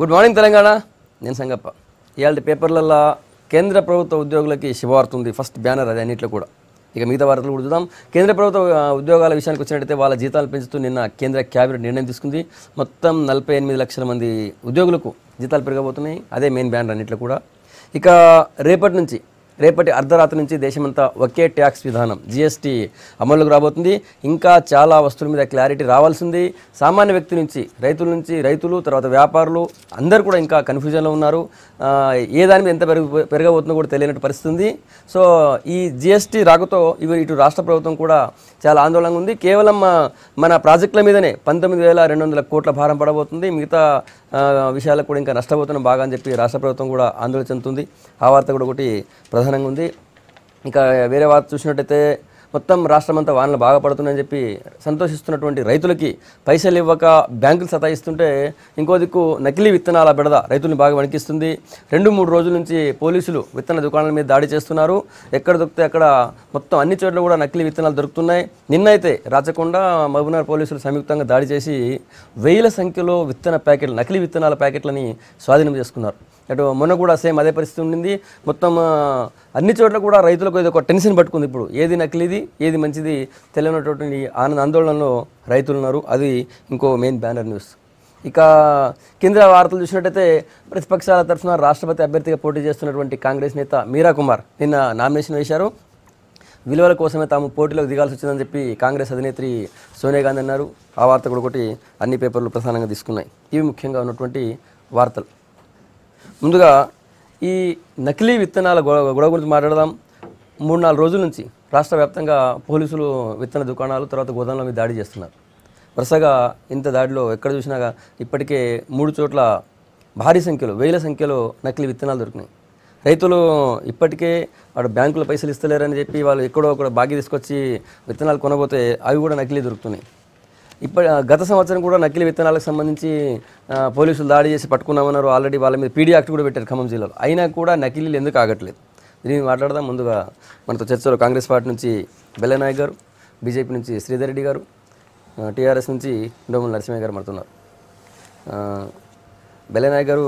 Good morning Telangana నేను సంగప్ప ఇవాళ పేపర్లలో కేంద్ర ప్రభుత్వ ఉద్యోగులకి శుభవార్త ఉంది ఫస్ట్ బ్యానర్ అది అన్నింటిలో కూడా ఇక మిగతా వార్తలు కూడా చూద్దాం కేంద్ర ప్రభుత్వ ఆ, ఉద్యోగాల విషయానికి వచ్చినట్టయితే వాళ్ళ జీతాలు పెంచుతూ నిన్న కేంద్ర క్యాబినెట్ నిర్ణయం తీసుకుంది మొత్తం నలభై ఎనిమిది లక్షల మంది ఉద్యోగులకు జీతాలు పెరగబోతున్నాయి అదే మెయిన్ బ్యానర్ అన్నింటిలో కూడా ఇక రేపటి నుంచి రేపటి అర్ధరాత్రి నుంచి దేశమంతా ఒకే ట్యాక్స్ విధానం జిఎస్టీ అమల్లోకి రాబోతుంది ఇంకా చాలా వస్తువుల మీద క్లారిటీ రావాల్సింది సామాన్య వ్యక్తి నుంచి రైతుల నుంచి రైతులు తర్వాత వ్యాపారులు అందరూ కూడా ఇంకా కన్ఫ్యూజన్లో ఉన్నారు ఆ, ఏ దాని మీద ఎంత పెరుగు పెరగబోతుందో కూడా తెలియనట్టు పరిస్థితి ఉంది సో ఈ జిఎస్టీ రాకతో ఇవి ఇటు రాష్ట్ర ప్రభుత్వం కూడా చాలా ఆందోళనగా ఉంది కేవలం ఆ, మన ప్రాజెక్టుల మీదనే పంతొమ్మిది వేల రెండు వందల కోట్ల భారం పడబోతుంది మిగతా ఆ, విషయాలకు కూడా ఇంకా నష్టపోతున్నాం బాగా అని చెప్పి రాష్ట్ర ప్రభుత్వం కూడా ఆందోళన చెందుతుంది ఆ వార్త కూడా ఒకటి ప్రధానంగా ఉంది ఇంకా వేరే వార్త చూసినట్టయితే మొత్తం రాష్ట్రం అంతా వానలు బాగా పడుతున్నాయని చెప్పి సంతోషిస్తున్నటువంటి రైతులకి పైసలు ఇవ్వక బ్యాంకులు సతాయిస్తుంటే ఇంకో దిక్కు నకిలీ విత్తనాల బెడద రైతుల్ని బాగా వణికిస్తుంది రెండు మూడు రోజుల నుంచి పోలీసులు విత్తన దుకాణాల మీద దాడి చేస్తున్నారు ఎక్కడ దొరికితే అక్కడ మొత్తం అన్ని చోట్ల కూడా నకిలీ విత్తనాలు దొరుకుతున్నాయి నిన్నైతే రాచకొండ మహబూబ్నగర్ పోలీసులు సంయుక్తంగా దాడి చేసి వేల సంఖ్యలో విత్తన ప్యాకెట్లు నకిలీ విత్తనాల ప్యాకెట్లని స్వాధీనం చేసుకున్నారు అటు మొన్న కూడా సేమ్ అదే పరిస్థితి ఉండింది మొత్తం ఆ, అన్ని చోట్ల కూడా రైతులకు ఇది ఒక టెన్షన్ పట్టుకుంది ఇప్పుడు ఏది నకిలీది ఏది మంచిది తెలియనటువంటి ఆనంద ఆందోళనలో రైతులు ఉన్నారు అది ఇంకో మెయిన్ బ్యానర్ న్యూస్ ఇక కేంద్ర వార్తలు చూసినట్టయితే ప్రతిపక్షాల తరఫున రాష్ట్రపతి అభ్యర్థిగా పోటీ చేస్తున్నటువంటి కాంగ్రెస్ నేత మీరా కుమార్ నిన్న నామినేషన్ వేశారు విలువల కోసమే తాము పోటీలోకి దిగాల్సి వచ్చిందని చెప్పి కాంగ్రెస్ అధినేత్రి సోనియా గాంధీ అన్నారు ఆ వార్త కూడా ఒకటి అన్ని పేపర్లు ప్రధానంగా తీసుకున్నాయి ఇవి ముఖ్యంగా ఉన్నటువంటి వార్తలు ముందుగా ఈ నకిలీ విత్తనాల గొడవ గొడవ గురించి మాట్లాడదాం మూడు నాలుగు రోజుల నుంచి రాష్ట్ర వ్యాప్తంగా పోలీసులు విత్తన దుకాణాలు తర్వాత గోదాంల మీద దాడి చేస్తున్నారు వరుసగా ఇంత దాడిలో ఎక్కడ చూసినా ఇప్పటికే మూడు చోట్ల భారీ సంఖ్యలో వేల సంఖ్యలో నకిలీ విత్తనాలు దొరికినాయి రైతులు ఇప్పటికే వాడు బ్యాంకులో పైసలు ఇస్తలేరని చెప్పి వాళ్ళు ఎక్కడో అక్కడ బాగి తీసుకొచ్చి విత్తనాలు కొనబోతే అవి కూడా నకిలీ దొరుకుతున్నాయి ఇప్పటి గత సంవత్సరం కూడా నకిలీ విత్తనాలకు సంబంధించి ఆ, పోలీసులు దాడి చేసి పట్టుకున్నామన్నారు ఆల్రెడీ వాళ్ళ మీద పీడీ యాక్ట్ కూడా పెట్టారు ఖమ్మం జిల్లాలో అయినా కూడా నకిలీలు ఎందుకు ఆగట్లేదు దీన్ని మాట్లాడదాం ముందుగా మనతో చర్చలో కాంగ్రెస్ పార్టీ నుంచి బెల్లనాయక్ గారు బీజేపీ నుంచి శ్రీధర్ రెడ్డి గారు టీఆర్ఎస్ నుంచి డోముల నరసింహయ్య గారు మనతున్నారు బెల్లనాయక్ గారు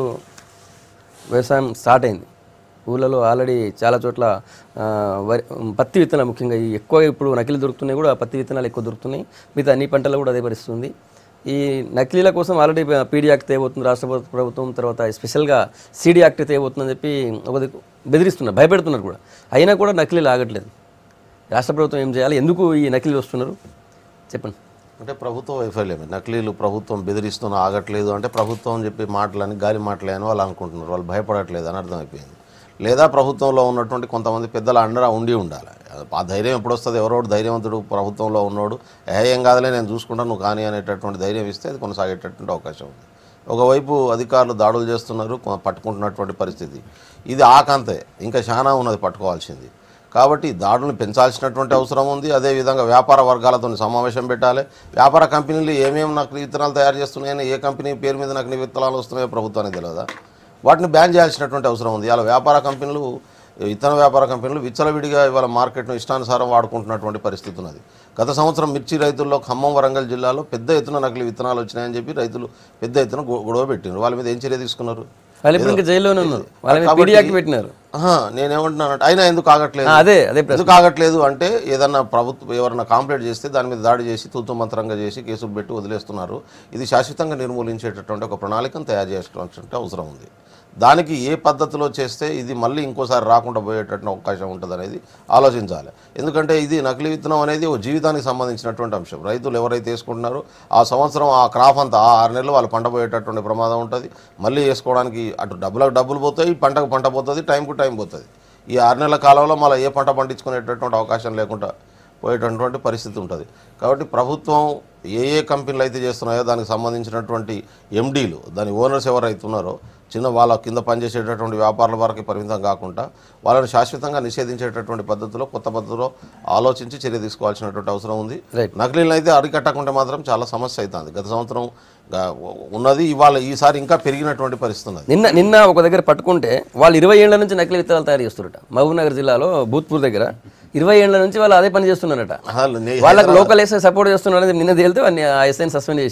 వ్యవసాయం స్టార్ట్ అయింది ఊళ్ళలో ఆల్రెడీ చాలా చోట్ల ఆ, వరి పత్తి విత్తనాలు ముఖ్యంగా ఈ ఎక్కువ ఇప్పుడు నకిలీ దొరుకుతున్నాయి కూడా పత్తి విత్తనాలు ఎక్కువ దొరుకుతున్నాయి మిగతా అన్ని పంటలు కూడా అదే పరిస్థితి ఉంది ఈ నకిలీల కోసం ఆల్రెడీ పీడీ యాక్ట్ తేబోతుంది రాష్ట్ర ప్రభు- ప్రభుత్వం తర్వాత స్పెషల్గా సీడీ యాక్ట్ తేబోతుందని చెప్పి ఒక దిక్కు బెదిరిస్తున్నారు భయపెడుతున్నారు కూడా అయినా కూడా నకిలీలు ఆగట్లేదు రాష్ట్ర ప్రభుత్వం ఏం చేయాలి ఎందుకు ఈ నకిలీలు వస్తున్నారు చెప్పండి అంటే ప్రభుత్వ వైఫల్యమే నకిలీలు ప్రభుత్వం బెదిరిస్తున్న ఆగట్లేదు అంటే ప్రభుత్వం చెప్పే మాటలని గాలి మాటలే అని వాళ్ళు అనుకుంటున్నారు వాళ్ళు భయపడట్లేదు అని అర్థమైపోయింది లేదా ప్రభుత్వంలో ఉన్నటువంటి కొంతమంది పెద్దల అండరా ఉండి ఉండాలి ఆ ధైర్యం ఎప్పుడు వస్తుంది ఎవరో ఒకడు ధైర్యవంతుడు ప్రభుత్వంలో ఉన్నోడు ఏ ఏం కాదులే నేను చూసుకుంటాను నువ్వు కానీ అనేటటువంటి ధైర్యం ఇస్తే అది కొనసాగేటటువంటి అవకాశం ఉంది ఒకవైపు అధికారులు దాడులు చేస్తున్నారు కొ- పట్టుకుంటున్నటువంటి పరిస్థితి ఇది ఆకంతే ఇంకా చాలా ఉన్నది పట్టుకోవాల్సింది కాబట్టి దాడులను పెంచాల్సినటువంటి అవసరం ఉంది అదేవిధంగా వ్యాపార వర్గాలతో సమావేశం పెట్టాలి వ్యాపార కంపెనీలు ఏమేమి నకిలీ విత్తనాలు తయారు చేస్తున్నాయని ఏ కంపెనీ పేరు మీద నకిలీ విత్తనాలు వస్తున్నాయో ప్రభుత్వానికి తెలియదా వాటిని బ్యాన్ చేయాల్సినటువంటి అవసరం ఉంది ఇలా వ్యాపార కంపెనీలు ఇతర వ్యాపార కంపెనీలు విచ్చలవిడిగా ఇవాళ మార్కెట్ను ఇష్టానుసారం వాడుకుంటున్నటువంటి పరిస్థితి ఉన్నది గత సంవత్సరం మిర్చి రైతుల్లో ఖమ్మం వరంగల్ జిల్లాలో పెద్ద ఎత్తున నకిలీ విత్తనాలు వచ్చినాయని చెప్పి రైతులు పెద్ద ఎత్తున గొ- గొడవ పెట్టినారు వాళ్ళ మీద ఏం చర్య తీసుకున్నారు వాళ్ళు ఇప్పుడు ఇంకా జైల్లోనే ఉన్నారు వాళ్ళ మీద పీడీ యాక్ట్ పెట్టినారు ఆహా, నేనేమంటున్నానంటే అయినా ఎందుకు ఆగట్లేదు ఆ, అదే అదే ప్రశ్న ఎందుకు ఆగట్లేదు అంటే ఏదన్నా ప్రభుత్వం ఎవరైనా కాంప్లైంట్ చేస్తే దాని మీద దాడి చేసి తూతు మంత్రంగా చేసి కేసులు పెట్టి వదిలేస్తున్నారు ఇది శాశ్వతంగా నిర్మూలించేటటువంటి ఒక ప్రణాళికను తయారు చేసినటువంటి అవసరం ఉంది దానికి ఏ పద్ధతిలో చేస్తే ఇది మళ్ళీ ఇంకోసారి రాకుండా పోయేటటువంటి అవకాశం ఉంటుంది అనేది ఆలోచించాలి ఎందుకంటే ఇది నకిలీ విత్తనం అనేది ఒక జీవితానికి సంబంధించినటువంటి అంశం రైతులు ఎవరైతే వేసుకుంటున్నారో ఆ సంవత్సరం ఆ క్రాప్ అంతా ఆ ఆరు నెలలు వాళ్ళు పంట పోయేటటువంటి ప్రమాదం ఉంటుంది మళ్ళీ వేసుకోవడానికి అటు డబ్బులకు డబ్బులు పోతాయి పంటకు పంట పోతుంది టైంకు టైం పోతుంది ఈ ఆరు నెలల కాలంలో మళ్ళీ ఏ పంట పండించుకునేటటువంటి అవకాశం లేకుండా పోయేటటువంటి పరిస్థితి ఉంటుంది కాబట్టి ప్రభుత్వం ఏ ఏ కంపెనీలు అయితే చేస్తున్నాయో దానికి సంబంధించినటువంటి ఎండీలు దాని ఓనర్స్ ఎవరైతే ఉన్నారో చిన్న వాళ్ళ కింద పనిచేసేటటువంటి వ్యాపారాల వరకు పరిమితం కాకుండా వాళ్ళని శాశ్వతంగా నిషేధించేటటువంటి పద్ధతిలో కొత్త పద్ధతిలో ఆలోచించి చర్య తీసుకోవాల్సినటువంటి అవసరం ఉంది Right. నకిలీలు అయితే అరికట్టకుంటే మాత్రం చాలా సమస్య అవుతుంది గత సంవత్సరం గా- ఉన్నది ఇవాళ ఈసారి ఇంకా పెరిగినటువంటి పరిస్థితి ఉన్నది నిన్న నిన్న ఒక దగ్గర పట్టుకుంటే వాళ్ళు ఇరవై ఏళ్ల నుంచి నకిలీ విత్తనాలు తయారు చేస్తున్నారట మహబూబ్నగర్ జిల్లాలో భూత్పూర్ దగ్గర ఇరవై ఏళ్ల నుంచి వాళ్ళు అదే పని చేస్తున్నారట అసలు నే- వాళ్ళకి లోకల్ ఎస్ఐ సపోర్ట్ చేస్తున్నారని నిన్న తేలితే వాడిని ఆ ఎస్ఐని సస్పెండ్ చేసిరు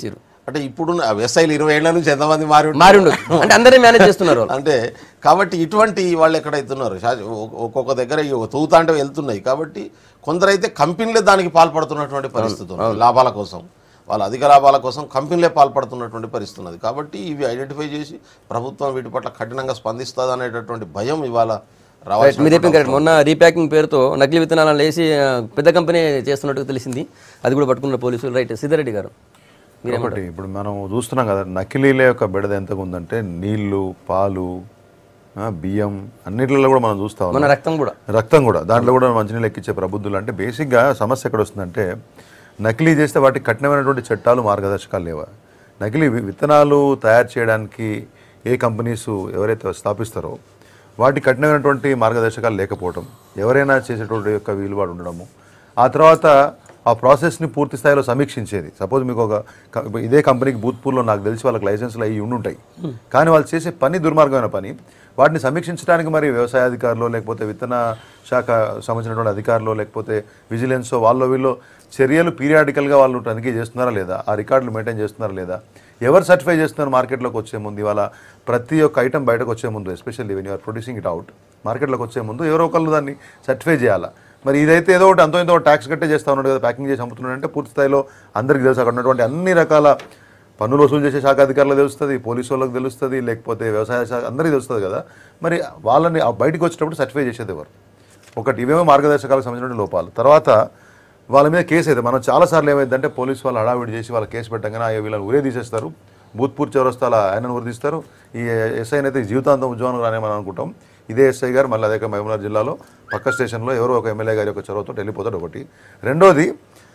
అంటే ఇప్పుడు ఎస్ఐలు ఇరవై ఏళ్ల నుంచి ఎంతమంది మారి ఉంటారు? మారి ఉండొచ్చు అంటే అందరే మేనేజ్ చేస్తున్నారు వాళ్ళు. అంటే కాబట్టి ఇటువంటి వాళ్ళు ఎక్కడైతున్నారు శా- ఒ- ఒక్కొక్క దగ్గర ఈ తూతా అంటే వెళ్తున్నాయి కాబట్టి కొందరైతే కంపెనీలే దానికి పాల్పడుతున్నటువంటి పరిస్థితి ఉంది లాభాల కోసం వాళ్ళ అధిక లాభాల కోసం కంపెనీలే పాల్పడుతున్నటువంటి పరిస్థితి ఉన్నది కాబట్టి ఇవి ఐడెంటిఫై చేసి ప్రభుత్వం వీటి పట్ల కఠినంగా స్పందిస్తుంది అనేటటువంటి భయం ఇవాళ రైట్ రావాల్సిన మీరు చెప్పింది కరెక్ట్ మొన్న రీప్యాకింగ్ పేరుతో నకిలీ విత్తనాలను వేసి ఆ, పెద్ద కంపెనీ చేస్తున్నట్టు తెలిసింది అది కూడా పట్టుకున్న పోలీసులు రైట్ సిద్ధారెడ్డి గారు ఒకటి ఇప్పుడు మనం చూస్తున్నాం కదా నకిలీల యొక్క బెడద ఎంతగా ఉందంటే నీళ్లు పాలు ఆ, బియ్యం అన్నిట్లలో కూడా మనం చూస్తా ఉన్నాం మన రక్తం కూడా రక్తం కూడా దాంట్లో కూడా మంచినీళ్ళు ఎక్కించే ప్రబుద్ధులు అంటే బేసిక్గా సమస్య ఎక్కడ వస్తుందంటే నకిలీ చేస్తే వాటికి కఠినమైనటువంటి చట్టాలు మార్గదర్శకాలు లేవా నకిలీ వి- విత్తనాలు తయారు చేయడానికి ఏ కంపెనీస్ ఎవరైతే స్థాపిస్తారో వాటి కఠినమైనటువంటి మార్గదర్శకాలు లేకపోవడం ఎవరైనా చేసేటువంటి యొక్క వీలుబాటు ఉండడము ఆ తర్వాత ఆ ప్రాసెస్ని పూర్తి స్థాయిలో సమీక్షించేది సపోజ్ మీకు ఒక క- ఇదే కంపెనీకి భూత్పూర్లో నాకు తెలిసి వాళ్ళకి లైసెన్స్లు అయ్యి ఉండుంటాయి కానీ వాళ్ళు చేసే పని దుర్మార్గమైన పని వాటిని సమీక్షించడానికి మరి వ్యవసాయ అధికారులు లేకపోతే విత్తన శాఖ సంబంధించినటువంటి అధికారులు లేకపోతే విజిలెన్స్ వాళ్ళో వీళ్ళు చర్యలు పీరియాడికల్గా వాళ్ళు తనిఖీ చేస్తున్నారా లేదా ఆ రికార్డులు మెయింటైన్ చేస్తున్నారా లేదా ఎవరు సర్టిఫై చేస్తున్నారు మార్కెట్లోకి వచ్చే ముందు ఇవాళ ప్రతి ఒక్క ఐటమ్ బయటకు వచ్చే ముందు especially when you're producing it out మార్కెట్లోకి వచ్చే ముందు ఎవరో ఒకళ్ళు దాన్ని సర్టిఫై చేయాలా మరి ఇదైతే ఏదో ఒకటి అంతో ఇంతో ట్యాక్స్ కట్టే చేస్తా ఉన్నాడు కదా ప్యాకింగ్ చేసి అమ్ముతున్నాడు అంటే పూర్తి స్థాయిలో అందరికీ తెలుసు అక్కడ ఉన్నటువంటి అన్ని రకాల పన్నులు వసూలు చేసే శాఖ అధికారులకు తెలుస్తుంది పోలీసు వాళ్ళకి తెలుస్తుంది లేకపోతే వ్యవసాయ శాఖ అందరికీ తెలుస్తుంది కదా మరి వాళ్ళని ఆ బయటికి వచ్చేటప్పుడు సర్టిఫై చేసేది ఎవరు ఒకటి ఇవేమో మార్గదర్శకాలకు సంబంధించిన లోపాలు తర్వాత వాళ్ళ మీద కేసు అయితే మనం చాలాసార్లు ఏమైందంటే పోలీసు వాళ్ళు హడావిడి చేసి వాళ్ళ కేసు పెట్టగానే అయ్యో వీళ్ళని ఉరే తీసేస్తారు భూత్పూర్ చౌరస్తాల ఆయనను ఉరి తీస్తారు ఈ ఎస్ఐని అయితే జీవితాంతం ఉద్యోగం రానేమని అనుకుంటాం ఇదే ఎస్ఐ గారు మళ్ళీ అదే మహబూబ్నగర్ జిల్లాలో పక్క స్టేషన్లో ఎవరో ఒక ఎమ్మెల్యే గారి యొక్క చొరవతో వెళ్ళిపోతాడు ఒకటి రెండోది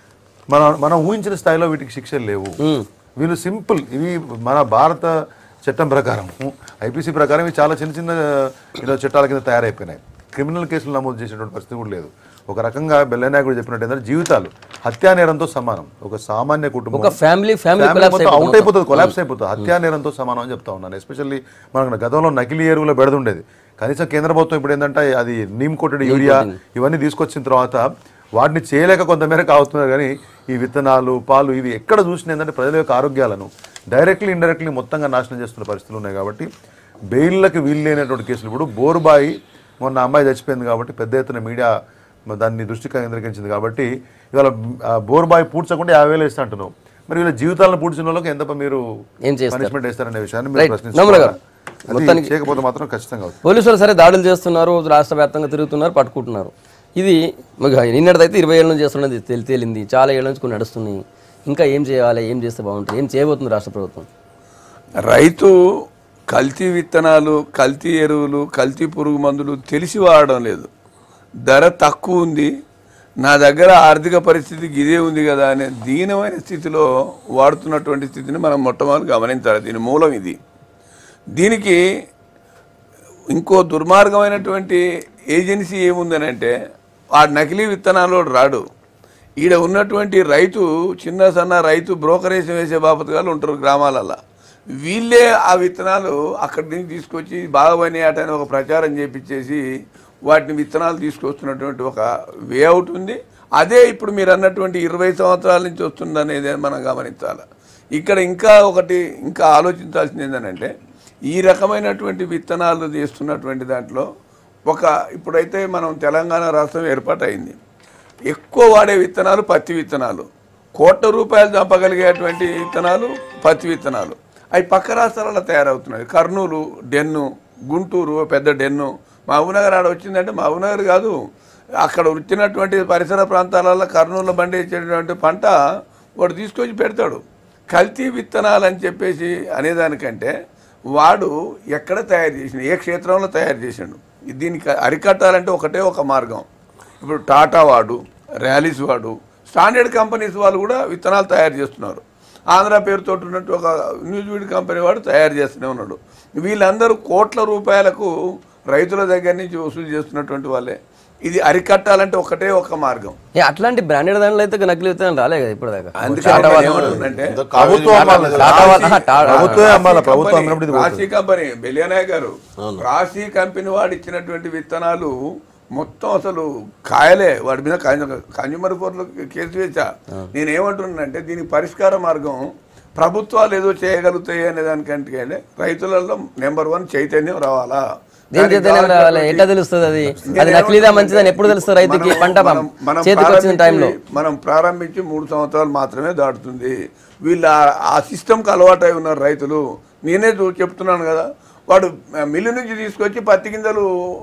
మన మనం ఊహించిన స్థాయిలో వీటికి శిక్షలు లేవు వీళ్ళు సింపుల్ ఇవి మన భారత చట్టం ప్రకారం ఐపీసీ ప్రకారం ఇవి చాలా చిన్న చిన్న ఏదో చట్టాల కింద తయారైపోయినాయి క్రిమినల్ కేసులు నమోదు చేసేటువంటి పరిస్థితి కూడా లేదు ఒక రకంగా బెల్లనాయకుడు చెప్పినట్టు ఏంటంటే జీవితాలు హత్యా నేరంతో సమానం ఒక సామాన్య కుటుంబం ఒక ఫ్యామిలీ ఫ్యామిలీ ఫ్యామిలీ మొత్తం అవుట్ అయిపోతుంది కొలాప్స్ అయిపోతుంది హత్యా నేరంతో సమానం అని చెప్తా ఉన్నాను ఎస్పెషల్లీ మనకు గతంలో నకిలీ ఎరువుల బెడదుండేది కనీసం కేంద్ర ప్రభుత్వం ఇప్పుడు ఏంటంటే అది నీమ్ కోటెడ్ యూరియా ఇవన్నీ తీసుకొచ్చిన తర్వాత వాటిని చేయలేక కొంతమేరకు అవుతున్నారు కానీ ఈ విత్తనాలు పాలు ఇవి ఎక్కడ చూసినా ఏంటంటే ప్రజల యొక్క ఆరోగ్యాలను డైరెక్ట్లీ ఇండైరెక్ట్లీ మొత్తంగా నాశనం చేస్తున్న పరిస్థితులు ఉన్నాయి కాబట్టి బెయిల్లకు వీలు లేనటువంటి కేసులు ఇప్పుడు బోరుబాయి మొన్న అమ్మాయి చచ్చిపోయింది కాబట్టి పెద్ద ఎత్తున మీడియా దాన్ని దృష్టి కేంద్రీకరించింది కాబట్టి ఇవాళ ఆ, బోరుబాయి పూడ్చకుండా యాభై వేలు వేస్తా అంటున్నావు మరి వీళ్ళ జీవితాలను పూడ్చిన వాళ్ళకి ఎంత మీరు ఏం చేస్తారు? పనిష్మెంట్ వేస్తారనే విషయాన్ని Right. మీరు నమ్ముల గారు, ప్రశ్నించారు మొత్తానికి చేయకపోతే మాత్రం ఖచ్చితంగా అవుతుంది పోలీసులు సరే దాడులు చేస్తున్నారు రాష్ట్ర వ్యాప్తంగా తిరుగుతున్నారు పట్టుకుంటున్నారు ఇది నిన్నటిదైతే ఇరవై ఏళ్ళ నుంచి చేస్తున్నది తేలి తేలింది చాలా ఏళ్ళ నుంచి కొన్ని నడుస్తున్నాయి ఇంకా ఏం చేయాలి ఏం చేస్తే బాగుంటుంది ఏం చేయబోతుంది రాష్ట్ర ప్రభుత్వం రైతు కల్తీ విత్తనాలు కల్తీ ఎరువులు కల్తీ పురుగు మందులు తెలిసి వాడడం లేదు ధర తక్కువ ఉంది నా దగ్గర ఆర్థిక పరిస్థితి ఇదే ఉంది కదా అనే దీనమైన స్థితిలో వాడుతున్నటువంటి స్థితిని మనం మొట్టమొదటి గమనించాలి దీని మూలం ఇది దీనికి ఇంకో దుర్మార్గమైనటువంటి ఏజెన్సీ ఏముందని అంటే ఆ నకిలీ విత్తనాలు రాడు ఈడ ఉన్నటువంటి రైతు చిన్న సన్న రైతు బ్రోకరేజ్ వేసే బాపతగాళ్ళు ఉంటారు గ్రామాలల్లో వీళ్ళే ఆ విత్తనాలు అక్కడి నుంచి తీసుకొచ్చి బాగా పనియాట అని ఒక ప్రచారం చేపించేసి వాటిని విత్తనాలు తీసుకొస్తున్నటువంటి ఒక వే అవుట్ ఉంది అదే ఇప్పుడు మీరు అన్నటువంటి ఇరవై సంవత్సరాల నుంచి వస్తుంది అనేది మనం గమనించాలి ఇక్కడ ఇంకా ఒకటి ఇంకా ఆలోచించాల్సింది ఏంటంటే ఈ రకమైనటువంటి విత్తనాలు చేస్తున్నటువంటి దాంట్లో ఒక ఇప్పుడైతే మనం తెలంగాణ రాష్ట్రం ఏర్పాటైంది ఎక్కువ వాడే విత్తనాలు పత్తి విత్తనాలు కోట్ల రూపాయలు చంపగలిగేటువంటి విత్తనాలు పత్తి విత్తనాలు అవి పక్క రాష్ట్రాలలో తయారవుతున్నాయి కర్నూలు డెన్ను గుంటూరు ఓ పెద్ద డెన్ను మహబూబ్నగర్ ఆడ వచ్చిందంటే మహబూబ్నగర్ కాదు అక్కడ వచ్చినటువంటి పరిసర ప్రాంతాలలో కర్నూలులో పండించేటువంటి పంట వాడు తీసుకొచ్చి పెడతాడు కల్తీ విత్తనాలు అని చెప్పేసి అనేదానికంటే వాడు ఎక్కడ తయారు చేసిండు ఏ క్షేత్రంలో తయారు చేసిండు దీనికి అరికట్టాలంటే ఒకటే ఒక మార్గం ఇప్పుడు టాటా వాడు ర్యాలీస్ వాడు స్టాండర్డ్ కంపెనీస్ వాళ్ళు కూడా విత్తనాలు తయారు చేస్తున్నారు ఆంధ్ర పేరుతో ఉన్నట్టు ఒక న్యూజివీడ్ కంపెనీ వాడు తయారు చేస్తూనే ఉన్నాడు వీళ్ళందరూ కోట్ల రూపాయలకు రైతుల దగ్గర నుంచి వసూలు చేస్తున్నటువంటి వాళ్ళే ఇది అరికట్టాలంటే ఒకటే ఒక మార్గం ఏ అట్లాంటి బ్రాండెడ్ దాంట్లో అయితే నకిలీ విత్తనాలు రాలే కదా ఇప్పటిదాకా అందుకే ఆయన ఏమంటుందంటే ఏదో కావేరీ ప్రభుత్వం అమ్మాలి. మాటలు టాటా వాళ్ళ- ఆహా, టా- ప్రభుత్వమే అమ్మాలి ప్రభుత్వం కంపెనీ, అమ్మినప్పుడు ఇది పోతుంది. రాశి కంపెనీ బెలియనాయ్ గారు రాశి కంపెనీ వాడు ఇచ్చినటువంటి విత్తనాలు మొత్తం అసలు కాయలే వాడి మీద కన్జ్యూమర్ కోర్టులో కేసు వేసా నేను ఏమంటున్నానంటే దీనికి పరిష్కార మార్గం ప్రభుత్వాలు ఏదో చేయగలుగుతాయి అనే దానికంటే రైతులలో నెంబర్ వన్ చైతన్యం రావాలా దేని దానికి చేతనే రావాలి కావాల్సినటువంటి- ఎట్లా తెలుస్తుంది అది నేను అది నకిలీదా ఏమంటున్నానంటే, మంచిదని ఎప్పుడు తెలుస్తుంది రైతుకి మనం- పంట మనం- మనం చేతికి వచ్చిన ప్రారంభించి- టైంలో మనం ప్రారంభించి మూడు సంవత్సరాలు మాత్రమే దాటుతుంది వీళ్ళు ఆ- ఆ సిస్టమ్కి అలవాటై ఉన్నారు రైతులు నేనే చూ- చెప్తున్నాను కదా వాడు ఆ, మిల్లు నుంచి తీసుకొచ్చి పత్తి గింజలు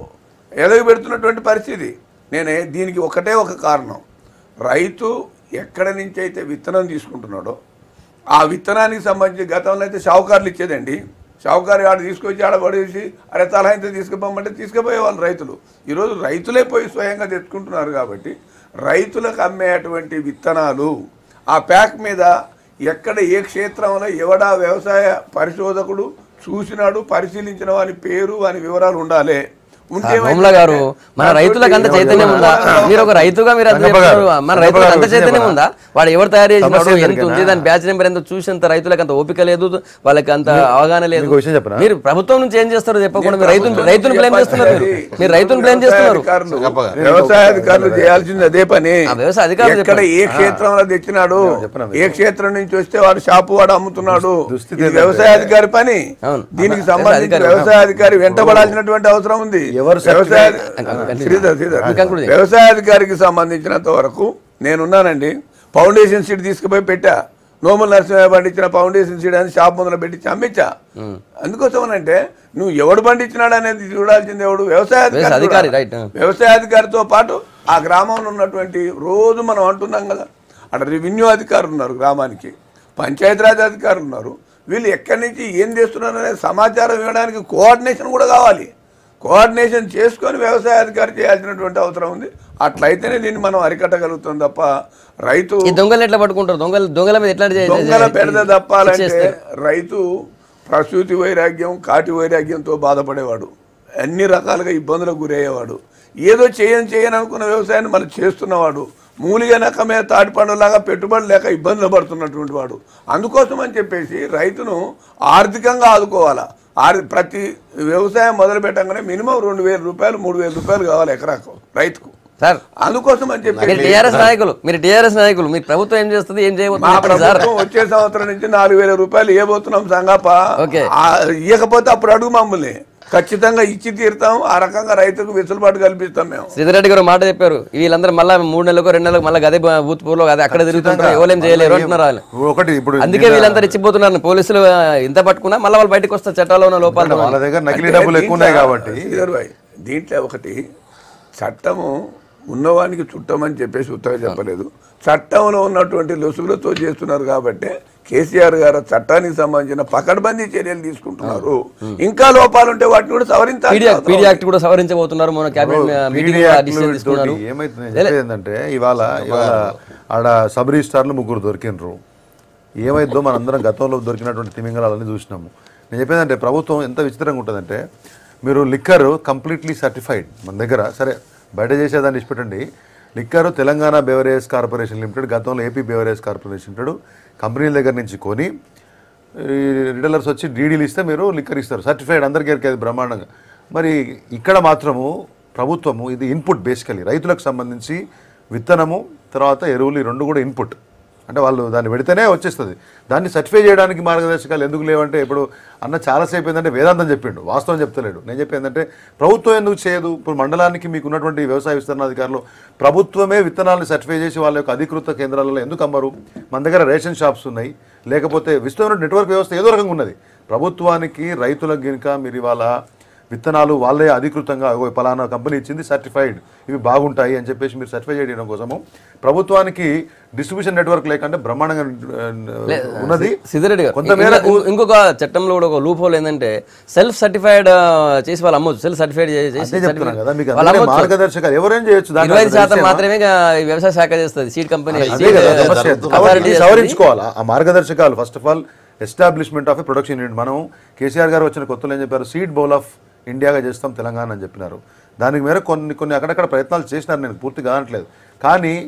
ఎదగి పెడుతున్నటువంటి పరిస్థితి నేనే దీనికి ఒకటే ఒక కారణం రైతు ఎక్కడి నుంచి అయితే విత్తనం తీసుకుంటున్నాడో ఆ విత్తనానికి సంబంధించి గతంలో అయితే షావుకారులు ఇచ్చేదండి షావుకారు ఆడ తీసుకొచ్చి ఆడ పడేసి అరే తలా ఇంత తీసుకుపోమంటే తీసుకుపోయేవాళ్ళు రైతులు ఈరోజు రైతులే పోయి స్వయంగా తెచ్చుకుంటున్నారు కాబట్టి రైతులకు అమ్మేటువంటి విత్తనాలు ఆ ప్యాక్ మీద ఎక్కడ ఏ క్షేత్రంలో ఎవడా వ్యవసాయ పరిశోధకుడు చూసినాడు పరిశీలించిన వాని పేరు వాని వివరాలు ఉండాలి ఉంటే భూముల గారు మన రైతులకు అంత చైతన్యం ఉందా మీరు ఒక రైతుగా మీరు అంత రంగప్ప గారు, చెప్తున్నారు మన రంగప్ప రైతులకు గారు అంత విషయం చైతన్యం చెప్పనా? ఉందా వాడు ఎవరు తయారు చేసినాడు సమస్య ఎంత జరిగినా? ఉంది దాని బ్యాచ్ నెంబర్ ఎంత చూసేంత రైతులకు అంత ఓపిక లేదు వాళ్ళకి అంత అవగాహన లేదు మీకు విషయం చెప్పనా? మీరు ప్రభుత్వం నుంచి ఏం చేస్తారో చెప్పకుండా మీరు రైతులు ప్రభుత్వం రైతులు బ్లేమ్ చేస్తున్నారు మీరు మీరు రైతులు బ్లేమ్ చేస్తున్నారు వ్యవసాయాధికారులు వ్యవసాయాధికారులు చేయాల్సింది అదే పని ఆ వ్యవసాయ అధికారులు ఎక్కడ చెప్పండి. ఏ క్షేత్రంలో తెచ్చినాడు చెప్పనా ఏ క్షేత్రం నుంచి వస్తే వాడు షాపు వాడు అమ్ముతున్నాడు దుస్థితి ఇది ఏంటంటే- వ్యవసాయాధికారి పని అవును. దీనికి వ్యవసాయ సంబంధించి అధికారి. వ్యవసాయాధికారి వెంటబడాల్సినటువంటి అవసరం ఉంది ఎవరు వ్యవసాయ certificate- శ్రీధర్ శ్రీధర్ ఇంకా conclude చేయండి. వ్యవసాయాధికారికి సంబంధించినంత వరకు నేనున్నానండి ఫౌండేషన్ సీట్ తీసుకుపోయి పెట్టా నోముల నరసింహ పండించిన ఫౌండేషన్ సీడ్ అని షాప్ ముందర పెట్టి అమ్మించా అందుకోసం అంటే నువ్వు ఎవడు పండించినాడు అనేది చూడాల్సింది ఎవడు వ్యవసాయ వ్యవసాయ అధికారి, right. వ్యవసాయాధికారితో పాటు ఆ గ్రామంలో ఉన్నటువంటి రోజు మనం అంటున్నాం కదా అక్కడ రెవెన్యూ అధికారులు ఉన్నారు గ్రామానికి పంచాయతీరాజ్ అధికారులు ఉన్నారు వీళ్ళు ఎక్కడి నుంచి ఏం చేస్తున్నారు అనే సమాచారం ఇవ్వడానికి కోఆర్డినేషన్ కూడా కావాలి కోఆర్డినేషన్ చేసుకొని వ్యవసాయ అధికారి చేయాల్సినటువంటి అవసరం ఉంది అట్లయితేనే దీన్ని మనం అరికట్టగలుగుతాం తప్ప రైతు ఈ దొంగలు ఎట్లా పట్టుకుంటారు దొంగలు దొంగల మీద ఎట్లా చే- దొంగల పెడద తప్పాలంటే చేస్తారు? రైతు ప్రసూతి వైరాగ్యం కాటి వైరాగ్యంతో బాధపడేవాడు అన్ని రకాలుగా ఇబ్బందులకు గురయ్యేవాడు ఏదో చేయని చేయని అనుకున్న వ్యవసాయాన్ని మనం చేస్తున్నవాడు మూలిగా నకమే తాటిపండులాగా పెట్టుబడి లేక ఇబ్బందులు పడుతున్నటువంటి వాడు అందుకోసం అని చెప్పేసి రైతును ఆర్థికంగా ఆదుకోవాలా ఆర్ ప్రతి వ్యవసాయం మొదలు పెట్టగానే మినిమం రెండు వేల రూపాయలు మూడు వేల రూపాయలు కావాలి ఎకరాకు రైతుకు సార్ అందుకోసం అని మీరు చెప్పేసి టీఆర్ఎస్ నాయకులు మీరు టీఆర్ఎస్ నాయకులు మీరు ప్రభుత్వం ఏం చేస్తుంది ఏం మా చేయబోతుంది చెప్పండి సార్ ప్రభుత్వం వచ్చే సంవత్సరం నుంచి నాలుగు వేల రూపాయలు ఇవ్వబోతున్నాం సంగప్ప ఓకే. ఆ, ఇవ్వకపోతే అప్పుడు అడుగు మమ్మల్ని ఖచ్చితంగా ఇచ్చి తీరుతాం ఆ రకంగా రైతుకు వెసులుబాటు కల్పిస్తాం మేము శ్రీధర్ గారు మాట చెప్పారు వీళ్ళందరూ మళ్ళీ మూడు నెలలకు రెండు నెలలకు మళ్ళీ అదే భూత్పూర్లో అదే అక్కడ తిరుగుతుంటారు ఎవరేం చేయలేరు అంటున్నారు వాళ్ళు ఒకటి ఇప్పుడు అందుకే వీళ్ళందరూ ఇచ్చిపోతున్నారు పోలీసులు ఆ, ఇంత పట్టుకున్నా మళ్ళీ వాళ్ళు బయటకు వస్తారు చట్టాల్లో ఉన్న లోపాలు వాళ్ళ దగ్గర నకిలీ అంటే డబ్బులు ఎక్కువ ఉన్నాయి దీంట్లో- కాబట్టి శ్రీధర్ భాయ్, దీంట్లో ఒకటి చట్టము ఉన్నవానికి చుట్టమని చెప్పేసి ఉత్తగా చెప్పలేదు చట్టంలో ఉన్నటువంటి లొసుగులతో చేస్తున్నారు కాబట్టి కేసీఆర్ గారు చట్టానికి సంబంధించిన పకడ్బందీ చర్యలు తీసుకుంటున్నారు ఇంకా లోపాలుంటే వాటిని కూడా సవరించాలి పీడీ యాక్ట్ పీడీ యాక్ట్ కూడా సవరించబోతున్నారు మన క్యాబినెట్ మీటింగ్ మీడియా డిసిషన్ తీసుకున్నారు ఏమైతుంది నేను చెప్పేది ఏంటంటే ఇవాళ ఇవాళ ఆడ సబ్ రిజిస్టార్లు ముగ్గురు దొరికినరు ఏమైందో మనందరం గతంలో దొరికినటువంటి తిమింగళాలని చూసినాము నేను చెప్పేదంటే ప్రభుత్వం ఎంత విచిత్రంగా ఉంటుందంటే మీరు లిక్కర్ కంప్లీట్లీ సర్టిఫైడ్ మన దగ్గర సరే బయట చేసేదాన్ని ఇచ్చిపెట్టండి liquor Telangana beverage corporation limited గతంలో ఏపీ బెవరేజ్ కార్పొరేషన్ లిమిటెడ్ కంపెనీల దగ్గర నుంచి కొని ఈ రిటైలర్స్ వచ్చి డీడీలు ఇస్తే మీరు లిక్కర్ ఇస్తారు సర్టిఫైడ్ అందరికీ అది బ్రహ్మాండంగా మరి ఇక్కడ మాత్రము ప్రభుత్వము ఇది ఇన్పుట్ బేసికలీ రైతులకు సంబంధించి విత్తనము తర్వాత ఎరువులు ఈ రెండు కూడా ఇన్పుట్ అంటే వాళ్ళు దాన్ని పెడితేనే వచ్చేస్తుంది దాన్ని సర్టిఫై చేయడానికి మార్గదర్శకాలు ఎందుకు లేవంటే ఇప్పుడు అన్న చాలాసేపు ఏంటంటే వేదాంతం చెప్పిండు వాస్తవం చెప్తలేడు నేను చెప్పేది ఏంటంటే ప్రభుత్వం ఎందుకు చేయదు ఇప్పుడు మండలానికి మీకు ఉన్నటువంటి వ్యవసాయ విస్తరణాధికారులు ప్రభుత్వమే విత్తనాలను సర్టిఫై చేసి వాళ్ళ యొక్క అధికృత కేంద్రాలలో ఎందుకు అమ్మరు మన దగ్గర రేషన్ షాప్స్ ఉన్నాయి లేకపోతే విస్తృత నెట్వర్క్ వ్యవస్థ ఏదో రకంగా ఉన్నది ప్రభుత్వానికి రైతులకు గినక మీరు ఇవాళ విత్తనాలు వాళ్ళే అధికృతంగా "ఓ, పలానా కంపెనీ ఇచ్చింది సర్టిఫైడ్ ఇవి బాగుంటాయి అని చెప్పేసి మీరు సర్టిఫై చేయడం కోసము ప్రభుత్వానికి డిస్ట్రిబ్యూషన్ నెట్వర్క్ లేకుండా బ్రహ్మాండంగా ఆ, ఉన్నది సిద్ధిరెడ్డి గారు కొంతమేరకు ఇంకొక- ఇంకొక చట్టంలో కూడా ఒక లూప్ హోల్ ఏంటంటే సెల్ఫ్ సర్టిఫైడ్ చేసి వాళ్ళు అమ్మొచ్చు సెల్ఫ్ సర్టిఫైడ్ చేసి అదే చెప్తున్నాను కదా మీకు వాళ్ళు అందుకనే అమ్మొచ్చు. మార్గదర్శకాలు ఎవరేం చేయొచ్చు దాంట్లో ఇరవై ఐదు శాతం తెలిసేమా? మాత్రమే ఇక ఈ వ్యవసాయ శాఖ చేస్తుంది సీడ్ కంపెనీ అదే కదా అదే సమస్య. జరుగుతుంది. కాబట్టి Authority ఇది చేస్తుంది. సవరించుకోవాలా ఆ మార్గదర్శకాలు first of all establishment of a production unit మనం కేసీఆర్ గారు వచ్చిన కొత్తలో ఏం చెప్పారు సీడ్ బౌల్ ఆఫ్ ఇండియాగా చేస్తాం తెలంగాణ అని చెప్పినారు దానికి మేర కొన్ని కొన్ని అక్కడక్కడ ప్రయత్నాలు చేసినారు నేను పూర్తిగా అనట్లేదు కానీ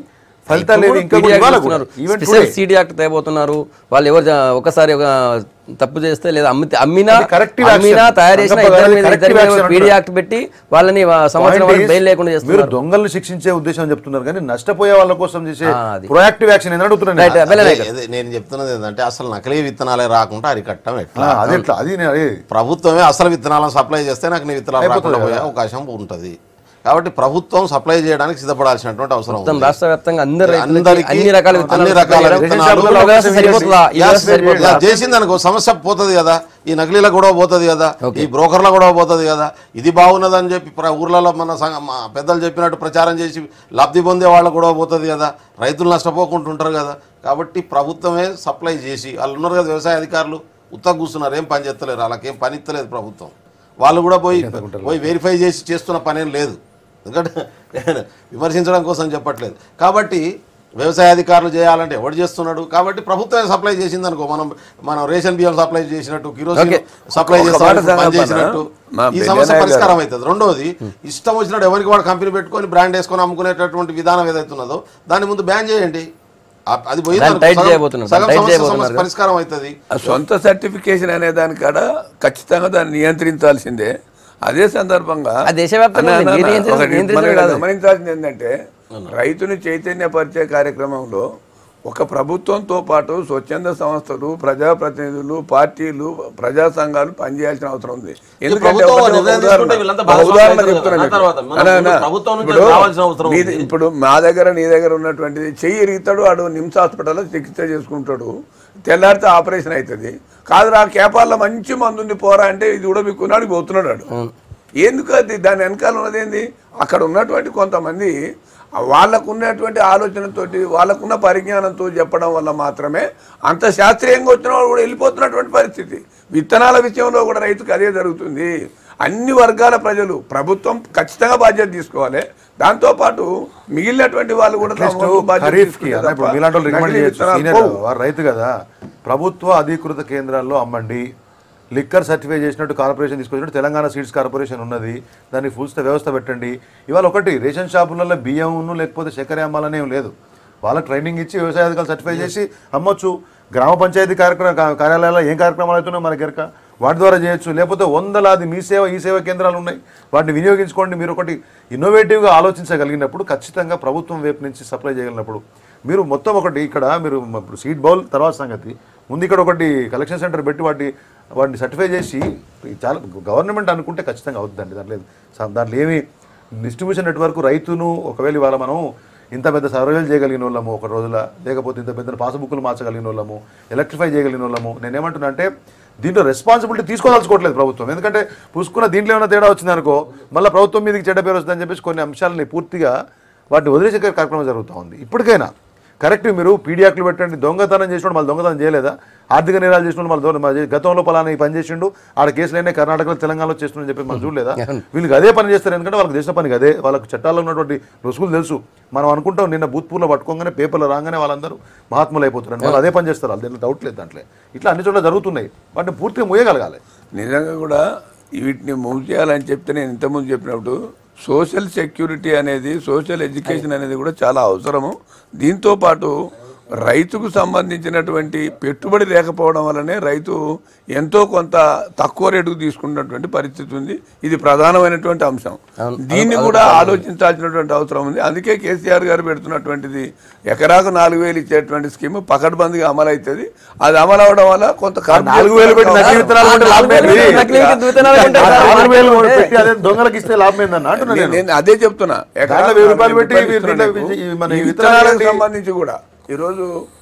ఫలితాలు ఏవి ఇంకా కూడా ఇవాళ కూడా ఈవెన్ స్పెషల్ సిడి యాక్ట్ తేబోతున్నారు వాళ్ళు ఎవరు జా- ఒకసారి ఒక తప్పు చేస్తే లేదా అమ్మి అమ్మినా అది corrective అమ్మినా action. తయారు చేసిన సంగప్ప ఇద్దరి గారు మీద corrective ఇద్దరి మీద action పీడీ అంటారు. యాక్ట్ పెట్టి వాళ్ళని వా- సంవత్సరం Point వరకు is, బెయిల్ లేకుండా మీరు చేస్తున్నారు దొంగలను శిక్షించే ఉద్దేశం చెప్తున్నారు కానీ నష్టపోయే వాళ్ళ కోసం చేసే ఆ, అది. ప్రొయాక్టివ్ యాక్షన్ ఏంటంటే అడుగుతున్నాను రైట్ నేను. బెల్లనే అదే- అదే నేను చెప్తున్నది ఏంటంటే అసలు నకిలీ విత్తనాలే రాకుండా అరికట్టం ఎట్లా ఆ, అది ఎట్లా అది నేను అదే ప్రభుత్వమే అసలు విత్తనాలను సప్లై చేస్తే నాకు నీ విత్తనాలు రాకుండా పోయే అవకాశం ఉంటుంది కాబట్టి ప్రభుత్వం సప్లై చేయడానికి సిద్ధపడాల్సినటువంటి అవసరం మొత్తం ఉంది. రాష్ట్ర వ్యాప్తంగా అందరు రైతులకి అందరికీ అన్ని రకాల విత్తనాలు అన్ని రకాల వేయడం. విత్తనాలు ఒక వ్యవస్థ సరిపోతుందా? ఈ Yes, వ్యవస్థ సరిపోతుందా? ఇలా చేసింది అనుకో సమస్య పోతుంది కదా ఈ నకిలీల గొడవ పోతుంది కదా ఈ బ్రోకర్ల గొడవ పోతుంది కదా ఇది బాగున్నదని చెప్పి ప్ర- ఊర్లలో మన సంఘ- మా పెద్దలు చెప్పినట్టు ప్రచారం చేసి లబ్ధి పొందే వాళ్ళ గొడవ పోతుంది కదా రైతులు నష్టపోకుండా ఉంటారు కదా కాబట్టి ప్రభుత్వమే సప్లై చేసి వాళ్ళు ఉన్నారు కదా వ్యవసాయ అధికారులు ఉత్తగా కూర్చున్నారు ఏం పని చేస్తలేరు వాళ్ళకేం పని ఇస్తలేదు ప్రభుత్వం వాళ్ళు కూడా పోయి పోయి వెరిఫై చేసి చేస్తున్న పనేం లేదు ఎందుకంటే విమర్శించడం కోసం చెప్పట్లేదు కాబట్టి వ్యవసాయ అధికారులు చేయాలంటే ఎవడు చేస్తున్నాడు కాబట్టి ప్రభుత్వమే సప్లై చేసింది అనుకో మనం మనం రేషన్ బియ్యం సప్లై చేసినట్టు కిరోసిన్ Okay. సప్లై ఒక చేస్తాం మాట పని సంగతి చేసినట్టు మా ఈ బెల్లయ్య సమస్య గారు. పరిష్కారం అవుతుంది రెండోది ఇష్టం వచ్చినట్టు ఎవరికి వాడు కంపెనీ పెట్టుకొని బ్రాండ్ వేసుకొని అమ్ముకునేటటువంటి విధానం ఏదైతున్నదో దాన్ని ముందు బ్యాన్ చేయండి ఆ- అది పోయింది దాన్ని అనుకో, tight సగం- చేయబోతున్నారు. సగం tight సమస్య చేయబోతున్నారు సమస్య కదా. పరిష్కారం అవుతుంది ఆ సొంత సర్టిఫికేషన్ అనే దానికాడ ఖచ్చితంగా దాన్ని నియంత్రించాల్సిందే అదే సందర్భంగా ఆ దేశవ్యాప్తంగా అన్న, ఉంది. అన్న, మీరు నియంత్రించ- ఒకటి నియంత్రించడం మనం కాదు. గమనించాల్సింది ఏంటంటే రైతుని చైతన్యపరిచే కార్యక్రమంలో ఒక ప్రభుత్వంతో పాటు స్వచ్ఛంద సంస్థలు ప్రజాప్రతినిధులు పార్టీలు ప్రజా సంఘాలు పనిచేయాల్సిన అవసరం ఉంది ఎందుకంటే ప్రభుత్వం ఒకటి- ఒక నిర్ణయం ఉదాహరణ- తీసుకుంటే వీళ్ళంతా ఒక భాగస్వాములు ఉదాహరణ అవుతారు చెప్తున్నాను కదా. మీకు. తర్వాత మన అన్న, అన్న, ప్రభుత్వం నుంచి ఇప్పుడు రావాల్సిన అవసరం మీది- ఉంది. ఇప్పుడు మా దగ్గర నీ దగ్గర ఉన్నటువంటిది చెయ్యి ఇరుగుతాడు వాడు నిమ్స్ హాస్పిటల్లో చికిత్స చేసుకుంటాడు తెల్లారితే ఆపరేషన్ అవుతుంది కాదు రా కేపాల్లో మంచి మందు ఉంది పోరా అంటే ఇది కూడా మీకు ఉన్నాడు పోతున్నాడు వాడు. ఎందుకు అది దాని వెనకాల ఉన్నది ఏంది అక్కడ ఉన్నటువంటి కొంతమంది వాళ్ళకు ఉన్నటువంటి ఆలోచనతోటి వాళ్ళకున్న పరిజ్ఞానంతో చెప్పడం వల్ల మాత్రమే అంత శాస్త్రీయంగా వచ్చిన వాళ్ళు కూడా వెళ్ళిపోతున్నటువంటి పరిస్థితి విత్తనాల విషయంలో కూడా రైతుకు అదే జరుగుతుంది అన్ని వర్గాల ప్రజలు ప్రభుత్వం ఖచ్చితంగా బాధ్యత తీసుకోవాలి దాంతోపాటు మిగిలినటువంటి వాళ్ళు కూడా తమ నెక్స్ట్ వంతు బాధ్యత ఖరీఫ్ కి తీసుకుంటే అన్న ఇప్పుడు తప్ప మీలాంటి వాళ్ళు రికమెండ్ నకిలీ చేయొచ్చు విత్తనాలు సీనియర్ పోవు. వారు రైతు కదా ప్రభుత్వ అధీకృత కేంద్రాల్లో అమ్మండి లిక్కర్ సర్టిఫై చేసినట్టు కార్పొరేషన్ తీసుకొచ్చినట్టు తెలంగాణ సీడ్స్ కార్పొరేషన్ ఉన్నది దానికి ఫుల్ వ్యవస్థ పెట్టండి ఇవాళ ఒకటి రేషన్ షాపులలో బియ్యం లేకపోతే చక్కెర అమ్మాలనే ఏం లేదు వాళ్ళకి ట్రైనింగ్ ఇచ్చి వ్యవసాయ అధికారులు సర్టిఫై చేసి అమ్మొచ్చు గ్రామ పంచాయతీ కార్యక్రమ కా- కార్యాలయాల్లో ఏం కార్యక్రమాలు అవుతున్నాయో మనకి ఎరక వాటి ద్వారా చేయొచ్చు లేకపోతే వందలాది మీ సేవ ఈ సేవ కేంద్రాలు ఉన్నాయి వాటిని వినియోగించుకోండి మీరు ఒకటి ఇన్నోవేటివ్గా ఆలోచించగలిగినప్పుడు ఖచ్చితంగా ప్రభుత్వం వైపు నుంచి సప్లై చేయగలిగినప్పుడు మీరు మొత్తం ఒకటి ఇక్కడ మీరు మ- ఇప్పుడు సీడ్ బౌల్ తర్వాత సంగతి ముందు ఇక్కడ ఒకటి కలెక్షన్ సెంటర్ పెట్టి వాటి వాటిని సర్టిఫై చేసి చాలా గవర్నమెంట్ అనుకుంటే ఖచ్చితంగా అవుతుందండి దాంట్లో లేదు. స- దాంట్లో ఏమి డిస్ట్రిబ్యూషన్ నెట్వర్క్ రైతును ఒకవేళ ఇవాళ మనం ఇంత పెద్ద సర్వేలు చేయగలిగిన వాళ్ళము ఒక రోజుల లేకపోతే ఇంత పెద్ద పాస్బుక్లు మార్చగలిగిన వాళ్ళము ఎలక్ట్రిఫై చేయగలిగిన వాళ్ళము నేనేమంటున్నా అంటే దీంట్లో రెస్పాన్సిబిలిటీ తీసుకోదలుచుకోవట్లేదు ప్రభుత్వం ఎందుకంటే పుసుకున్న దీంట్లో ఏమైనా తేడా వచ్చిందనుకో మళ్ళీ ప్రభుత్వం మీదకి చెడ్డ పేరు వస్తుందని చెప్పేసి కొన్ని అంశాలని పూర్తిగా వాటిని వదిలేసే కార్యక్రమం జరుగుతూ ఉంది ఇప్పటికైనా కరెక్ట్ మీరు పీడియాక్లు పెట్టండి దొంగతనం చేసినోడు మళ్ళీ దొంగతనం చేయలేదా ఆర్థిక నేరాలు చేసినోడు మళ్ళీ దొంగ మళ్ళీ గతంలో పలానా ఈ పని చేసిండు ఆడ కేసులైనా కర్ణాటకలో తెలంగాణలో చేస్తుండని చెప్పి మనం చూడలేదా వీళ్ళకి అదే పని చేస్తారు ఎందుకంటే వాళ్ళకి చేసిన పనికి అదే వాళ్ళకి చట్టాల్లో ఉన్నటువంటి రుసుగులు తెలుసు మనం అనుకుంటాం నిన్న బూత్పూర్లో పట్టుకోగానే పేపర్లో రాగానే వాళ్ళందరూ మహాత్ములు అయిపోతారు వాళ్ళు అదే పని చేస్తారు వాళ్ళు దీంట్లో డౌట్ లేదు దాంట్లో ఇట్లా అన్ని చోట్ల జరుగుతున్నాయి వాటిని పూర్తిగా మోయగలగాలి నిజంగా కూడా వీటిని మూవ్ చేయాలని చెప్తే నేను ఇంతకుముందు చెప్పినప్పుడు సోషల్ సెక్యూరిటీ అనేది సోషల్ ఎడ్యుకేషన్ అనేది కూడా చాలా అవసరము దీంతో పాటు రైతుకు సంబంధించినటువంటి పెట్టుబడి లేకపోవడం వల్లనే రైతు ఎంతో కొంత తక్కువ రేటుకు తీసుకున్నటువంటి పరిస్థితి ఉంది ఇది ప్రధానమైనటువంటి అంశం దీన్ని కూడా ఆలోచించాల్సినటువంటి అవసరం ఉంది అందుకే కేసీఆర్ గారు పెడుతున్నటువంటిది ఎకరాకు నాలుగు వేలు ఇచ్చేటువంటి స్కీమ్ పకడ్బందీగా అమలు అవుతుంది అది అమలు అవడం వల్ల కొంత ఖర్చు నాలుగు వేలు పెట్టి నకిలీ విత్తనాలు కొంటే లాభం ఏంటి? నకిలీ విత్తనాలు కొంటే ఆ నాలుగు వేలు లాభం ఏంటి? పెట్టి అదే దొంగలకు ఇస్తే లాభం ఏందన్న అంటున్నా నేను- నేను. నేను అదే చెప్తున్నా దాంట్లో వెయ్యి రూపాయలు పెట్టి రూపాయలు మీరు ఇస్తున్నా దీంట్లో నీకు. ఈ మన ఈ ఈ విత్తనాలకు విత్తనాలు సంబంధించి కూడా ఈరోజు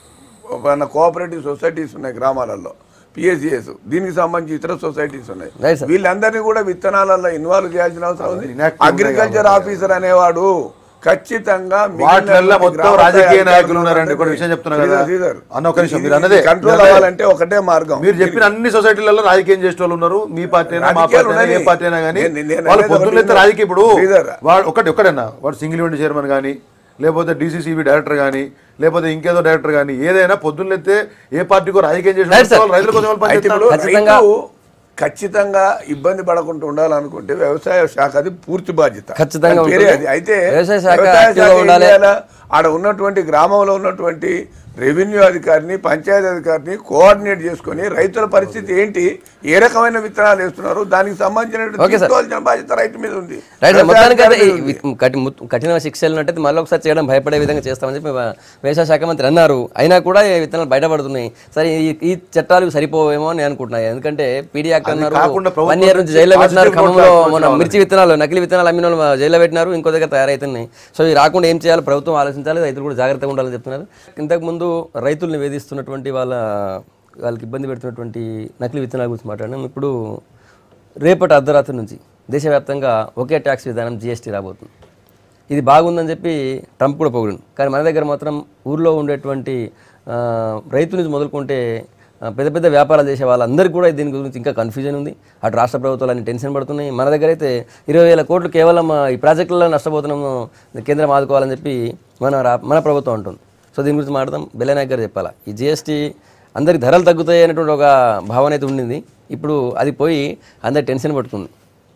మన కోఆపరేటివ్ సొసైటీస్ ఉన్నాయి గ్రామాలలో పిఎస్సిఎస్ దీనికి సంబంధించి ఇతర సొసైటీస్ ఉన్నాయి Right, sir. వీళ్ళందరినీ కూడా విత్తనాలలో ఇన్వాల్వ్ చేయాల్సిన అవసరం ఉంది Inactive ఉన్నాయి అగ్రికల్చర్ ఆఫీసర్ అనేవాడు ఖచ్చితంగా వాటిలల్లో మొత్తం రాజకీయ నాయకులు ఉన్నారండి ఒక విషయం చెప్తున్నా కదా అన్న ఒక నిమిషం మీరు అన్నదే కంట్రోల్ మీరు అన్నదే. అవ్వాలంటే ఒకటే మార్గం మీరు చెప్పిన అన్ని సొసైటీలలో రాజకీయం చేసే వాళ్ళు ఉన్నారు మీ పార్టీ అయినా మా రాజకీయాలు పార్టీ అయినా ఏ ఉన్నాయి. పార్టీ అయినా కానీ నేను- నేను వాళ్ళు అనేది పొద్దున్న ఒకటి రాజకీయ ఇప్పుడు శ్రీధర్. వాడు ఒకటి ఒకటన్నా వాడు సింగిల్ విండో చైర్మన్ కానీ లేకపోతే డీసీసీబీ డైరెక్టర్ కానీ లేకపోతే ఇంకేదో డైరెక్టర్ కానీ ఏదైనా పొద్దున్నెత్తే ఏ పార్టీకో రాజకీయం చేసిన Right, sir. వాళ్ళు రైతుల కోసం వాళ్ళు అయితే పనిచేస్తారు ఇప్పుడు ఖచ్చితంగా- రైతు ఖచ్చితంగా ఇబ్బంది పడకుండా ఉండాలనుకుంటే వ్యవసాయ శాఖ అది పూర్తి బాధ్యత ఖచ్చితంగా దాని పేరే ఉంటుంది. అది అయితే వ్యవసాయ శాఖ వ్యవసాయ active గా శాఖ ఏం ఉండాలి. చేయాలా? ఆడ ఉన్నటువంటి గ్రామంలో ఉన్నటువంటి రెవెన్యూ అధికారిని పంచాయతీ అధికారిని కోఆర్డినేట్ చేసుకొని రైతుల పరిస్థితి ఏంటి ఏ రకమైన విత్తనాలు వేస్తున్నారు దానికి సంబంధించిన ఓకే సార్. తీసుకోవాల్సిన బాధ్యత రైతు మీద ఉంది రైట్ వ్యవసాయ మొత్తానికి అయితే అధికారి ఈ మీద ఉంది. వి- కఠి- ము- కఠిన శిక్షలు అంటే మళ్ళీ ఒకసారి చేయడం భయపడే విధంగా చేస్తామని చెప్పి వ- వ్యవసాయ శాఖ మంత్రి అన్నారు అయినా కూడా ఈ విత్తనాలు బయటపడుతున్నాయి సరే ఈ ఈ చట్టాలు సరిపోవేమో అని అనుకుంటున్నాయి ఎందుకంటే పీడీ యాక్ట్ అది అన్నారు కాకుండా ప్రభుత్వం వన్ ఇయర్ నుంచి నుంచి జైల్లో పెట్టినారు positive ఖమ్మంలో note మన రావాలి. మిర్చి విత్తనాలు నకిలీ విత్తనాలు అమ్మిన వాళ్ళు జైల్లో పెట్టినారు ఇంకో దగ్గర తయారవుతున్నాయి సో ఇవి రాకుండా ఏం చేయాలి ప్రభుత్వం ఆలోచించాలి రైతులు కూడా జాగ్రత్తగా ఉండాలని చెప్తున్నారు ఇంతకుముందు రైతుల్ని వేధిస్తున్నటువంటి వాళ్ళ వాళ్ళకి ఇబ్బంది పెడుతున్నటువంటి నకిలీ విత్తనాల గురించి మాట్లాడినాం ఇప్పుడు రేపటి అర్ధరాత్రి నుంచి దేశవ్యాప్తంగా ఒకే ట్యాక్స్ విధానం జిఎస్టీ రాబోతుంది ఇది బాగుందని చెప్పి ట్రంప్ కూడా పొగిడింది కానీ మన దగ్గర మాత్రం ఊర్లో ఉండేటువంటి ఆ, రైతు నుంచి మొదలుకుంటే ఆ, పెద్ద పెద్ద వ్యాపారాలు చేసే వాళ్ళందరికీ కూడా దీని గురించి ఇంకా కన్ఫ్యూజన్ ఉంది అటు రాష్ట్ర ప్రభుత్వాలు అన్ని టెన్షన్ పడుతున్నాయి మన దగ్గర అయితే ఇరవై వేల కోట్లు కేవలం ఆ, ఈ ప్రాజెక్టులలో నష్టపోతున్నాము కేంద్రం ఆదుకోవాలని చెప్పి మన రా- మన ప్రభుత్వం అంటుంది సో దీని గురించి మాట్లాడదాం బెల్లనాయక్ గారు చెప్పాలా ఈ జిఎస్టీ అందరికి ధరలు తగ్గుతాయి అనేటువంటి ఒక భావన అయితే ఉండింది ఇప్పుడు అది పోయి అందరి టెన్షన్ పడుతుంది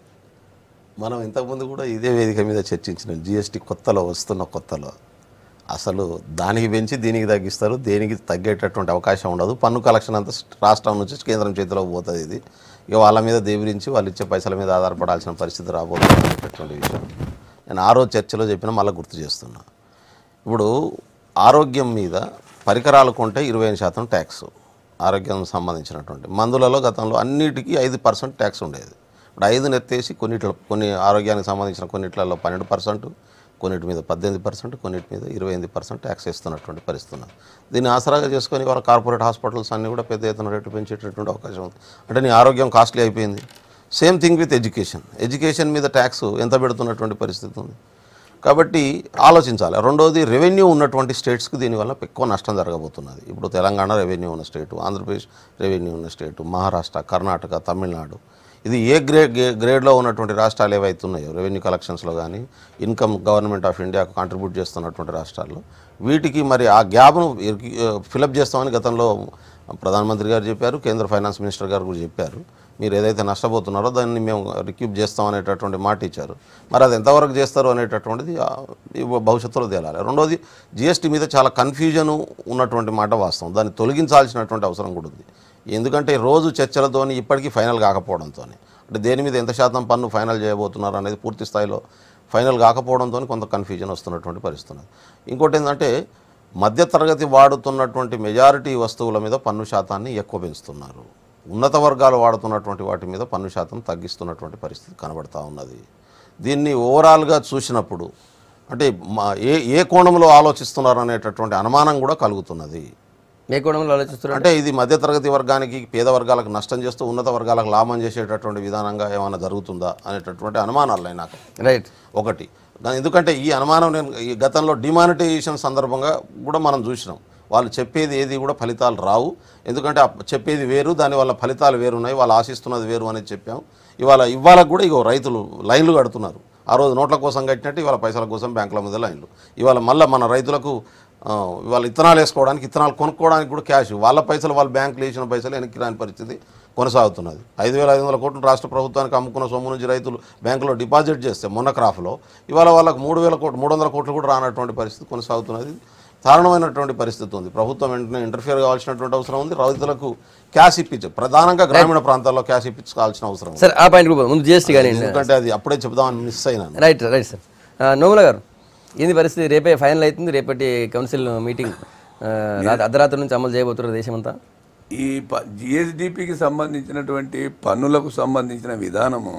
మనం ఇంతకుముందు కూడా ఇదే వేదిక మీద చర్చించిన జిఎస్టీ కొత్తలో వస్తున్న కొత్తలో అసలు దానికి పెంచి దీనికి తగ్గిస్తారు దేనికి తగ్గేటటువంటి అవకాశం ఉండదు పన్ను కలెక్షన్ అంతా రాష్ట్రం నుంచి కేంద్రం చేతిలోకి పోతుంది ఇది ఇక వాళ్ళ మీద దేవిరించి వాళ్ళు ఇచ్చే పైసల మీద ఆధారపడాల్సిన పరిస్థితి రాబోతుంది అనేటటువంటి విషయం నేను ఆ రోజు చర్చలో చెప్పిన మళ్ళీ గుర్తు చేస్తున్నా ఇప్పుడు ఆరోగ్యం మీద పరికరాలు కొంటే ఇరవై ఐదు శాతం ట్యాక్స్ ఆరోగ్యం సంబంధించినటువంటి మందులలో గతంలో అన్నిటికీ ఐదు పర్సెంట్ ట్యాక్స్ ఉండేది ఇప్పుడు ఐదుని ఎత్తేసి కొన్నిట్లో కొన్ని ఆరోగ్యానికి సంబంధించిన కొన్నిట్లలో పన్నెండు పర్సెంట్ కొన్నిటి మీద పద్దెనిమిది పర్సెంట్ కొన్నిటి మీద ఇరవై ఎనిమిది పర్సెంట్ ట్యాక్స్ ఇస్తున్నటువంటి పరిస్థితి ఉన్నది దీన్ని ఆసరాగా చేసుకొని వాళ్ళ కార్పొరేట్ హాస్పిటల్స్ అన్నీ కూడా పెద్ద ఎత్తున రేటు పెంచేటటువంటి అవకాశం ఉంది అంటే నీ ఆరోగ్యం కాస్ట్లీ అయిపోయింది same thing with education education మీద ట్యాక్స్ ఎంత పెడుతున్నటువంటి పరిస్థితి ఉంది కాబట్టి ఆలోచించాలి రెండోది రెవెన్యూ ఉన్నటువంటి స్టేట్స్కి దీనివల్ల ఎక్కువ నష్టం జరగబోతున్నది ఇప్పుడు తెలంగాణ రెవెన్యూ ఉన్న స్టేటు ఆంధ్రప్రదేశ్ రెవెన్యూ ఉన్న స్టేటు మహారాష్ట్ర కర్ణాటక తమిళనాడు ఇది ఏ గ్రేడ్ గే- గ్రేడ్లో ఉన్నటువంటి రాష్ట్రాలు ఏవైతే ఉన్నాయో రెవెన్యూ కలెక్షన్స్లో కానీ ఇన్కమ్ గవర్నమెంట్ ఆఫ్ ఇండియాకు కాంట్రిబ్యూట్ చేస్తున్నటువంటి రాష్ట్రాల్లో వీటికి మరి ఆ గ్యాప్ను ఫిలప్ చేస్తామని గతంలో ప్రధానమంత్రి గారు చెప్పారు కేంద్ర ఫైనాన్స్ మినిస్టర్ గారు కూడా చెప్పారు మీరు ఏదైతే నష్టపోతున్నారో దాన్ని మేము రిక్యూప్ చేస్తాం అనేటటువంటి మాట ఇచ్చారు మరి అది ఎంతవరకు చేస్తారు అనేటటువంటిది ఆ, ఈ భవిష్యత్తులో తేలాలి రెండోది జిఎస్టీ మీద చాలా కన్ఫ్యూజన్ ఉన్నటువంటి మాట వాస్తవం దాన్ని తొలగించాల్సినటువంటి అవసరం కూడా ఉంది ఎందుకంటే రోజు చర్చలతోని ఇప్పటికీ ఫైనల్ కాకపోవడంతో అంటే దేని మీద ఎంత శాతం పన్ను ఫైనల్ చేయబోతున్నారు అనేది పూర్తి స్థాయిలో ఫైనల్ కాకపోవడంతో కొంత కన్ఫ్యూజన్ వస్తున్నటువంటి పరిస్థితి ఉన్నది ఇంకోటి ఏంటంటే మధ్యతరగతి వాడుతున్నటువంటి మెజారిటీ వస్తువుల మీద పన్ను శాతాన్ని ఎక్కువ పెంచుతున్నారు ఉన్నత వర్గాలు వాడుతున్నటువంటి వాటి మీద పన్ను శాతం తగ్గిస్తున్నటువంటి పరిస్థితి కనబడతా ఉన్నది దీన్ని ఓవరాల్గా చూసినప్పుడు అంటే మా ఏ ఏ కోణంలో ఆలోచిస్తున్నారు అనేటటువంటి అనుమానం కూడా కలుగుతున్నది ఏ కోణంలో ఆలోచిస్తున్నారు అంటే ఇది మధ్యతరగతి వర్గానికి పేద వర్గాలకు నష్టం చేస్తూ ఉన్నత వర్గాలకు లాభం చేసేటటువంటి విధానంగా ఏమైనా జరుగుతుందా అనేటటువంటి అనుమానాలు ఉన్నాయి నాకు రైట్ ఒకటి దాని ఎందుకంటే ఈ అనుమానం నేను ఈ గతంలో డిమానిటైజేషన్ సందర్భంగా కూడా మనం చూసినాం వాళ్ళు చెప్పేది ఏది కూడా ఫలితాలు రావు ఎందుకంటే ఆ చెప్పేది వేరు దానివల్ల ఫలితాలు వేరు ఉన్నాయి వాళ్ళు ఆశిస్తున్నది వేరు అనేది చెప్పాం ఇవాళ ఇవాళ కూడా ఇగో రైతులు లైన్లు కడుతున్నారు ఆ రోజు నోట్ల కోసం కట్టినట్టు ఇవాళ పైసల కోసం బ్యాంకుల మీద లైన్లు ఇవాళ మళ్ళీ మన రైతులకు ఆ, ఇవాళ ఇత్తనాలు వేసుకోవడానికి ఇత్తనాలు కొనుక్కోవడానికి కూడా క్యాష్ వాళ్ళ పైసలు వాళ్ళ బ్యాంకులు వేసిన పైసలు వెనక్కి రాని పరిస్థితి కొనసాగుతున్నది ఐదు వేల ఐదు వందల కోట్లు రాష్ట్ర ప్రభుత్వానికి అమ్ముకున్న సొమ్ము నుంచి రైతులు బ్యాంకులో డిపాజిట్ చేస్తే మొన్న క్రాఫ్లో ఇవాళ వాళ్ళకు మూడు వేల కోట్లు మూడు వందల కోట్లు కూడా రానటువంటి పరిస్థితి కొనసాగుతున్నది దారుణమైనటువంటి పరిస్థితి ఉంది ప్రభుత్వం వెంటనే ఇంటర్ఫియర్ కావాల్సినటువంటి అవసరం ఉంది రైతులకు క్యాష్ ఇప్పించే ప్రధానంగా గ్రామీణ ప్రాంతాల్లో క్యాష్ ఇప్పించాల్సిన అవసరం ఉంది సార్ ఆ పాయింట్ కూడా ముందు జిఎస్టీ కానీ ఎందుకంటే అది అప్పుడే చెప్దామని మిస్ అయినాను రైట్ రైట్ సార్ ఆ, నోముల గారు ఏంది పరిస్థితి రేపే ఫైనల్ అవుతుంది రేపటి కౌన్సిల్ మీటింగ్ ఆ, రాత్రి అర్ధరాత్రి నుంచి అమలు చేయబోతున్నారు దేశమంతా ఈ ప జిఎస్డిపికి సంబంధించినటువంటి పన్నులకు సంబంధించిన విధానము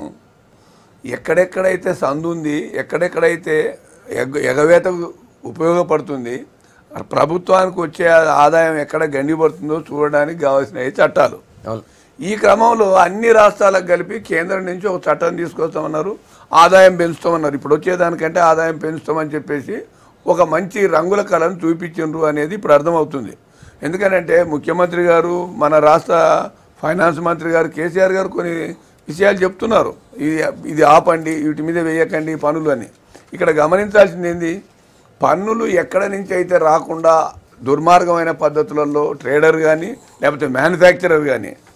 ఎక్కడెక్కడైతే సందు ఉంది ఎక్కడెక్కడైతే ఎగ ఎగవేతకు ఉపయోగపడుతుంది ఆ ప్రభుత్వానికి వచ్చే ఆదాయం ఎక్కడ గండిపడుతుందో చూడడానికి కావాల్సిన చట్టాలు అవును ఈ క్రమంలో అన్ని రాష్ట్రాలకు కలిపి కేంద్రం నుంచి ఒక చట్టం తీసుకొస్తామన్నారు ఆదాయం పెంచుతామన్నారు ఇప్పుడు వచ్చేదానికంటే ఆదాయం పెంచుతామని చెప్పేసి ఒక మంచి రంగుల కళను చూపించిండ్రు అనేది ఇప్పుడు అర్థమవుతుంది ఎందుకనంటే ముఖ్యమంత్రి గారు మన రాష్ట్ర ఫైనాన్స్ మంత్రి గారు కేసీఆర్ గారు కొన్ని విషయాలు చెప్తున్నారు ఇది ఇది ఆపండి వీటి మీద వేయకండి ఈ పనులు అని ఇక్కడ గమనించాల్సింది ఏంది పన్నులు ఎక్కడ నుంచి అయితే రాకుండా దుర్మార్గమైన పద్ధతులలో ట్రేడర్ కానీ లేకపోతే మ్యానుఫ్యాక్చరర్ కానీ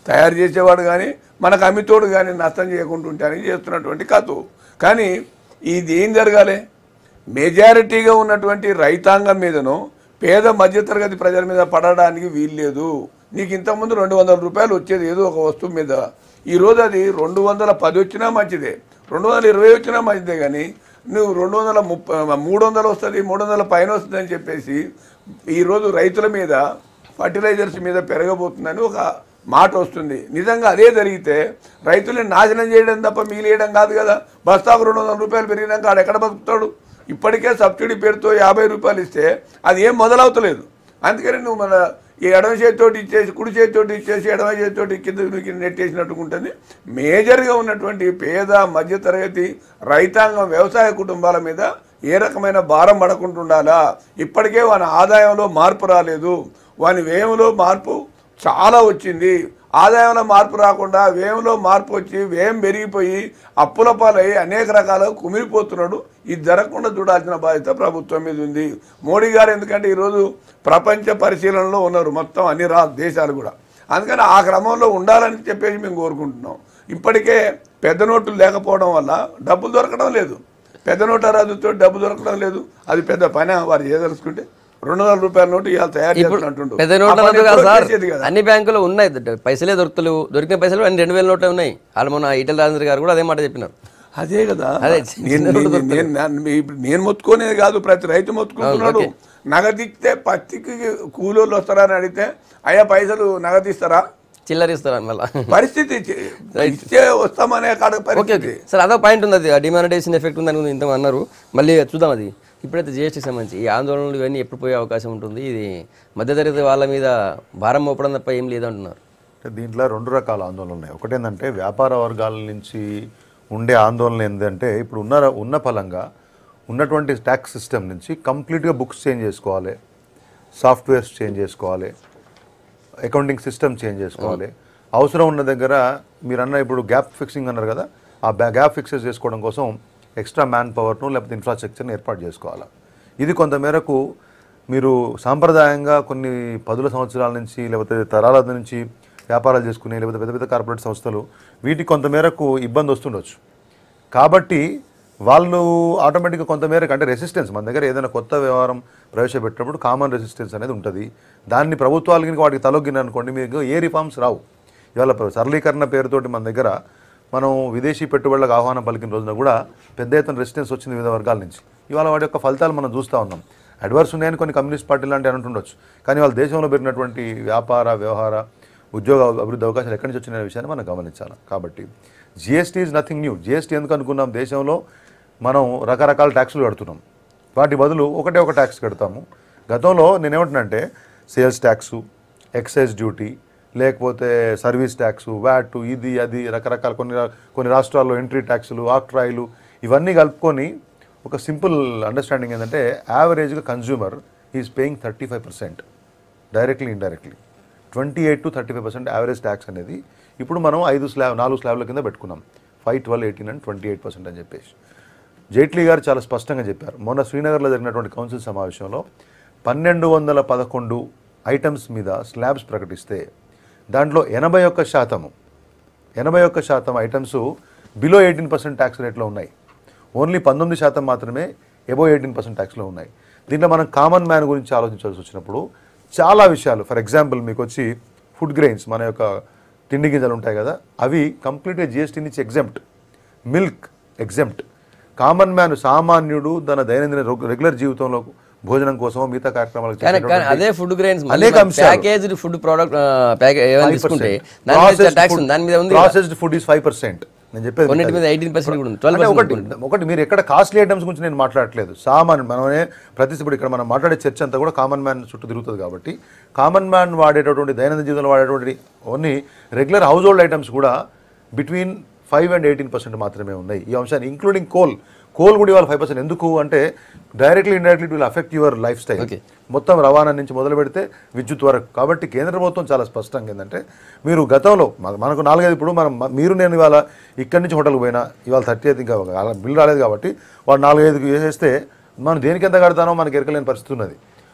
తయారు చేసేవాడు కానీ మనకు అమ్మితోడు కానీ నష్టం చేయకుండా ఉంటానని చేస్తున్నటువంటి కథ కానీ ఇది ఏం జరగాలి మెజారిటీగా ఉన్నటువంటి రైతాంగం మీదను పేద మధ్యతరగతి ప్రజల మీద పడడానికి వీల్లేదు నీకు ఇంతకుముందు రెండు వందల రూపాయలు వచ్చేది ఏదో ఒక వస్తువు మీద ఈరోజు అది రెండు వందల పది వచ్చినా మంచిదే రెండు వందల ఇరవై వచ్చినా మంచిదే కానీ నువ్వు రెండు వందల ముప్పై మూడు వందలు వస్తుంది మూడు వందల పైన వస్తుంది అని చెప్పేసి ఈరోజు రైతుల మీద ఫర్టిలైజర్స్ మీద పెరగబోతుందని ఒక మాట వస్తుంది నిజంగా అదే జరిగితే రైతుల్ని నాశనం చేయడం తప్ప మిగిలియడం కాదు కదా బస్తాకు రెండు వందల రూపాయలు పెరిగినాక ఆడు ఎక్కడ బతుకుతాడు ఇప్పటికే సబ్సిడీ పేరుతో యాభై రూపాయలు ఇస్తే అది ఏం మొదలవుతలేదు అందుకని నువ్వు మన ఈ ఎడమ చేతితోటి ఇచ్చేసి కుడి చేతితోటి ఇచ్చేసి ఎడమ చేతితోటి కింద కింద నెట్టేసినట్టు ఉంటుంది మేజర్గా ఉన్నటువంటి పేద మధ్యతరగతి రైతాంగం వ్యవసాయ కుటుంబాల మీద ఏ రకమైన భారం పడకుంటుండాలా ఇప్పటికే వాని ఆదాయంలో మార్పు రాలేదు వాని వ్యయంలో మార్పు చాలా వచ్చింది ఆదాయంలో మార్పు రాకుండా వ్యయంలో మార్పు వచ్చి వ్యయం పెరిగిపోయి అప్పుల పాలై అనేక రకాల కుమిలిపోతున్నాడు ఇది జరగకుండా చూడాల్సిన బాధ్యత ప్రభుత్వం మీద ఉంది మోడీ గారు ఎందుకంటే ఈరోజు ప్రపంచ పరిశీలనలో ఉన్నారు మొత్తం అన్ని రా దేశాలు కూడా అందుకని ఆ క్రమంలో ఉండాలని చెప్పేసి మేము కోరుకుంటున్నాం ఇప్పటికే పెద్ద నోట్లు లేకపోవడం వల్ల డబ్బులు దొరకడం లేదు పెద్ద నోట్ల రద్దుతో డబ్బు దొరకడం లేదు అది పెద్ద పని వారు చేయదలుచుకుంటే రెండు వందల రూపాయల నోటు ఇవాళ తయారు ఇప్పుడు చేస్తున్నట్టుండు పెద్ద నోట్ల ఆ పని రద్దు కాదు ఎప్పుడో సార్ చేసేది కదా అన్ని బ్యాంకులు ఉన్నాయి ద- పైసలే దొరుకుతలేవు దొరికిన పైసలు అన్ని రెండు వేల నోట్లే ఉన్నాయి వాళ్ళు మొన్న ఈటల రాజేంద్ర గారు కూడా అదే మాట చెప్పినారు అదే కదా అదే, నేను నేను- నేను నేను- ఇప్పుడు నేను మొత్తుకునేది కాదు ప్రతి రైతు మొత్తుకుంటున్నాడు నగదిస్తే పత్తికి కూలోళ్ళు వస్తారని అడిగితే అయ్యా పైసలు నగదిస్తారా చిల్లరిస్తారు మళ్ళీ పరిస్థితి ఇచ్చే- ఇచ్చే వస్తామనే కాడ ఓకే ఓకే పరిస్థితి సార్ అదో పాయింట్ ఉంది అది డిమానిటేషన్ ఎఫెక్ట్ ఉందని ఇంత అన్నారు మళ్ళీ చూద్దాం అది ఇప్పుడైతే జిఎస్టీ సంబంధించి ఈ ఆందోళనలు ఇవన్నీ ఎప్పుడు పోయే అవకాశం ఉంటుంది ఇది మధ్యతరగతి వాళ్ళ మీద భారం మోపడం తప్ప ఏం లేదంటున్నారు అంటే దీంట్లో రెండు రకాల ఆందోళనలు ఉన్నాయి ఒకటేంటంటే వ్యాపార వర్గాల నుంచి ఉండే ఆందోళన ఏంటంటే ఇప్పుడు ఉన్న ఉన్న ఫలంగా ఉన్నటువంటి ట్యాక్స్ సిస్టమ్ నుంచి కంప్లీట్గా బుక్స్ చేంజ్ చేసుకోవాలి సాఫ్ట్వేర్స్ చేంజ్ చేసుకోవాలి అకౌంటింగ్ సిస్టమ్ చేంజ్ చేసుకోవాలి అవసరం ఉన్న దగ్గర మీరు అన్న ఇప్పుడు గ్యాప్ ఫిక్సింగ్ అన్నారు కదా ఆ గ్యాప్ ఫిక్సెస్ చేసుకోవడం కోసం ఎక్స్ట్రా మ్యాన్ పవర్ను లేకపోతే ఇన్ఫ్రాస్ట్రక్చర్ని ఏర్పాటు చేసుకోవాలి ఇది కొంతమేరకు మీరు సాంప్రదాయంగా కొన్ని పదుల సంవత్సరాల నుంచి లేకపోతే తరాల నుంచి వ్యాపారాలు చేసుకునే లేకపోతే పెద్ద పెద్ద కార్పొరేట్ సంస్థలు వీటికి కొంతమేరకు ఇబ్బంది వస్తుండొచ్చు కాబట్టి వాళ్ళు ఆటోమేటిక్గా కొంతమేరకు అంటే రెసిస్టెన్స్ మన దగ్గర ఏదైనా కొత్త వ్యవహారం ప్రవేశపెట్టినప్పుడు కామన్ రెసిస్టెన్స్ అనేది ఉంటుంది దాన్ని ప్రభుత్వాలు కనుక వాటికి తలొగ్గిన అనుకోండి మీకు ఏ రిఫార్మ్స్ రావు ఇవాళ ప్ర- సరళీకరణ పేరుతోటి మన దగ్గర మనం విదేశీ పెట్టుబడులకు ఆహ్వానం పలికిన రోజున కూడా పెద్ద ఎత్తున రెసిస్టెన్స్ వచ్చింది వివిధ వర్గాల నుంచి ఇవాళ వాటి యొక్క ఫలితాలు మనం చూస్తూ ఉన్నాం అడ్వర్స్ ఉన్నాయని కొన్ని కమ్యూనిస్ట్ పార్టీలు లాంటి అంటుండొచ్చు కానీ వాళ్ళ దేశంలో పెరిగినటువంటి వ్యాపార వ్యవహార ఉద్యోగ అభివృద్ధి అవకాశాలు ఎక్కడి నుంచి వచ్చిన విషయాన్ని మనం గమనించాలి కాబట్టి GST is nothing new GST ఎందుకు అనుకున్నాం దేశంలో మనం రకరకాల ట్యాక్సులు కడుతున్నాం వాటి బదులు ఒకటే ఒక ట్యాక్స్ కడతాము గతంలో నేనేమంటున్నానంటే సేల్స్ ట్యాక్సు ఎక్సైజ్ డ్యూటీ లేకపోతే సర్వీస్ ట్యాక్సు వ్యాట్ ఇది అది రకరకాల కొన్ని రా- కొన్ని రాష్ట్రాల్లో ఎంట్రీ ట్యాక్సులు ఆక్ట్రాయిలు ఇవన్నీ కలుపుకొని ఒక సింపుల్ అండర్స్టాండింగ్ ఏంటంటే యావరేజ్గా consumer is paying thirty five percent directly indirectly twenty eight to thirty five percent average tax అనేది ఇప్పుడు మనం ఐదు స్లాబ్ నాలుగు స్లాబ్ల కింద పెట్టుకున్నాం five twelve eighteen and twenty eight percent అని చెప్పేసి జైట్లీ గారు చాలా స్పష్టంగా చెప్పారు మొన్న శ్రీనగర్లో జరిగినటువంటి కౌన్సిల్ సమావేశంలో పన్నెండు వందల పదకొండు ఐటమ్స్ మీద స్లాబ్స్ ప్రకటిస్తే దాంట్లో ఎనభై ఒక్క శాతము ఎనభై ఒక్క శాతం items below eighteen percent tax రేట్లో ఉన్నాయి ఓన్లీ పంతొమ్మిది శాతం మాత్రమే ఎబో ఎయిటీన్ పర్సెంట్ ట్యాక్స్లో ఉన్నాయి దీంట్లో మనం కామన్ మ్యాన్ గురించి ఆలోచించాల్సి వచ్చినప్పుడు చాలా విషయాలు ఫర్ ఎగ్జాంపుల్ మీకు వచ్చి ఫుడ్ గ్రెయిన్స్ మన యొక్క తిండి గింజలు ఉంటాయి కదా అవి కంప్లీట్గా జిఎస్టీ నుంచి exempt milk exempt common man సామాన్యుడు తన దైనందిన రెగ్- రెగ్యులర్ జీవితంలో భోజనం కోసమో మిగతా కార్యక్రమాలకు కానీ కానీ చేసేటటువంటి అదే ఫుడ్ గ్రెయిన్స్ అనేక అంశాలు. ప్యాకేజ్డ్ ఫుడ్ ప్రోడక్ట్ ప్యాకేజ్ ఏమైనా తీసుకుంటే దాని మీద ట్యాక్స్ ఉంది దాని మీద ఉంది కదా. Processed food is five percent నేను చెప్పేది కొన్నిటి మీకు మీద అది. ఎయిటీన్ పర్సెంట్ కూడా ఉంది ట్వెల్వ్ అంటే ఒకటి పర్సెంట్ ఒకటి మీరు ఎక్కడ కాస్ట్లీ ఐటమ్స్ గురించి నేను మాట్లాడట్లేదు సామాన్ మనమే ప్రతి ఇప్పుడు ఇక్కడ మనం మాట్లాడే చర్చ అంతా కూడా కామన్ మ్యాన్ చుట్టూ తిరుగుతుంది కాబట్టి కామన్ మ్యాన్ వాడేటటువంటి దైనందిన జీవితంలో వాడేటువంటి only regular household items కూడా between five and eighteen percent మాత్రమే ఉన్నాయి ఈ అంశాన్ని ఇంక్లూడింగ్ కోల్ కోల్ కూడా ఇవాళ ఫైవ్ పర్సెంట్ ఎందుకు అంటే directly indirectly will affect your lifestyle Okay. మొత్తం రవాణా నుంచి మొదలు పెడితే విద్యుత్ వరకు కాబట్టి కేంద్ర ప్రభుత్వం చాలా స్పష్టంగా ఏంటంటే మీరు గతంలో మన- మనకు నాలుగైదు ఇప్పుడు మనం మ- మీరు నేను ఇవాళ ఇక్కడి నుంచి హోటల్కి పోయినా ఇవాళ థర్టీ ఎయిత్ ఇంకా బిల్ రాలేదు కాబట్టి వాడు నాలుగైదుకి వేసేస్తే మనం దేనికి ఎంత కడతానో మనకి ఎరకలేని పరిస్థితి ఉన్నది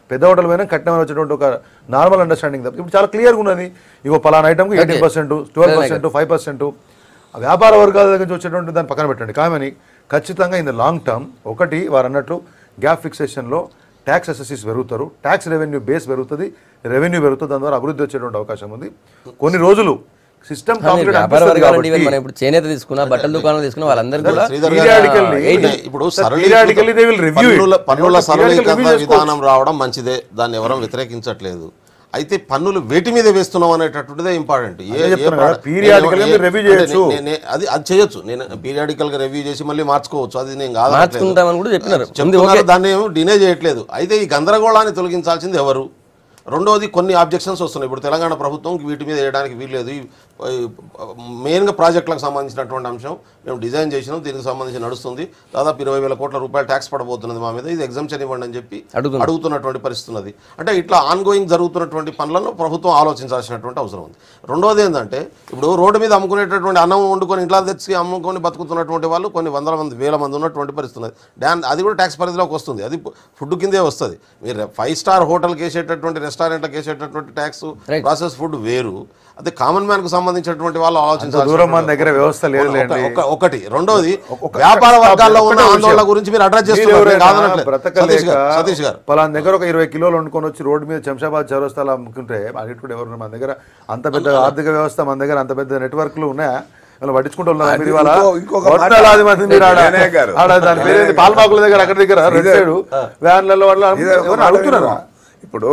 పెద్ద హోటల్ పైన కట్నం వచ్చేటువంటి ఒక నార్మల్ అండర్స్టాండింగ్ తప్ప ఇప్పుడు చాలా క్లియర్గా ఉన్నది ఇగో పలానా ఐటమ్కి eighteen percent twelve percent five percent వ్యాపార వర్గాల దగ్గర నుంచి వచ్చేటువంటి దాన్ని పక్కన పెట్టండి కామని ఖచ్చితంగా ఇన్ ద లాంగ్ టర్మ్ ఒకటి వారు అన్నట్లు గ్యాప్ ఫిక్సేషన్లో ట్యాక్స్ అసెసెస్ పెరుగుతారు ట్యాక్స్ రెవెన్యూ బేస్ పెరుగుతుంది రెవెన్యూ పెరుగుతుంది దాని ద్వారా అభివృద్ధి వచ్చేటువంటి అవకాశం ఉంది కొన్ని రోజులు సిస్టమ్ కానీ వ్యాపార వర్గాలు అంటే మనం ఇప్పుడు చేనేత తీసుకున్నా బట్టల దుకాణాలు తీసుకున్నా వాళ్ళందరూ కూడా శ్రీధర్ గారు, Periodically- అంటే ఇప్పుడు Sir, సరళీకృత- periodically they will review it. పన్నుల పన్నుల Periodically సరళీకరణ review చేసుకోవచ్చు. విధానం రావడం మంచిదే దాన్ని ఎవరం వ్యతిరేకించట్లేదు అయితే పన్నులు వేటి మీద వేస్తున్నాం అనేటటువంటిదే ఇంపార్టెంట్ ఏ- ఏ చెప్తున్నా కదా, product- periodically నేను- మీరు review అంటే చేయొచ్చు. నే- నే- అది అది చేయొచ్చు నేను పీరియాడికల్ గా రివ్యూ చేసి మళ్ళీ మార్చుకోవచ్చు అది నేను కాదు మార్చుకుంటామని కూడా చెప్పినారు ఉంది చెప్తున్నారు దాన్ని ఏమో డినే చేయట్లేదు అయితే ఈ గందరగోళాన్ని తొలగించాల్సింది ఎవరు రెండవది కొన్ని ఆబ్జెక్షన్స్ వస్తున్నాయి ఇప్పుడు తెలంగాణ ప్రభుత్వం వీటి మీద వేయడానికి వీల్లేదు ఈ- ఈ మెయిన్గా ప్రాజెక్టులకు సంబంధించినటువంటి అంశం మేము డిజైన్ చేసినాం దీనికి సంబంధించి నడుస్తుంది దాదాపు ఇరవై వేల కోట్ల రూపాయలు ట్యాక్స్ పడబోతున్నది మా మీద ఇది ఎగ్జామ్షన్ ఇవ్వండి అని చెప్పి అడుగుతున్నారు. అడుగుతున్నటువంటి పరిస్థితి ఉన్నది అంటే ఇట్లా ఆన్ గోయింగ్ జరుగుతున్నటువంటి పనులను ప్రభుత్వం ఆలోచించాల్సినటువంటి అవసరం ఉంది రెండవది ఏంటంటే ఇప్పుడు రోడ్డు మీద అమ్ముకునేటటువంటి అన్నం వండుకొని ఇంట్లో తెచ్చి అమ్ముకొని బతుకుతున్నటువంటి వాళ్ళు కొన్ని వందల మంది వేల మంది ఉన్నటువంటి పరిస్థితి ఉన్నది డాన్ అది కూడా ట్యాక్స్ పరిధిలోకి వస్తుంది అది ఫుడ్ కిందే వస్తుంది మీరు ఫైవ్ స్టార్ హోటల్కి వేసేటటువంటి రెస్టారెంట్లకు వేసేటటువంటి ట్యాక్స్ Right. ప్రాసెస్ ఫుడ్ వేరు అదే కామన్ మ్యాన్ కు సంబంధించినటువంటి వాళ్ళు దూరం మన దగ్గర వ్యవస్థ లేదు ఒక- లేండి. ఒక- ఒకటి రెండోది ఒక- వ్యాపార ఒక- వర్గాల్లో ఉన్న ఒకటే ఆందోళన విషయం. గురించి మీరు అడ్రస్ మీరు చేస్తున్నారు నేను ఎవరైనా కాదనట్లేదు. బ్రతకలేక సతీష్ గారు సతీష్ గారు పలానా దగ్గర ఒక ఇరవై కిలోలు వండుకొని వచ్చి రోడ్డు మీద శంషాబాద్ చౌరస్తాలు అమ్ముకుంటే అడిగి ఎవరు మన దగ్గర అంత పెద్ద ఆర్థిక వ్యవస్థ మన దగ్గర అంత పెద్ద నెట్వర్క్లు ఉన్నాయా వాళ్ళు పట్టించుకుంటూ ఉన్నారు అది మీరు ఇవాళ ఇంకో- ఇంకొక మాట. వందలాది మంది మీరు ఆడ వినయ్ గారు. ఆడ దాని పేరు పాల్మాకుల దగ్గర అక్కడ దగ్గర రెడ్ సైడ్ వ్యాన్లలో వాళ్ళు ఇదే ఒక ఎవరు మాట అడుగుతున్నారా వినమ్మా. ఇప్పుడు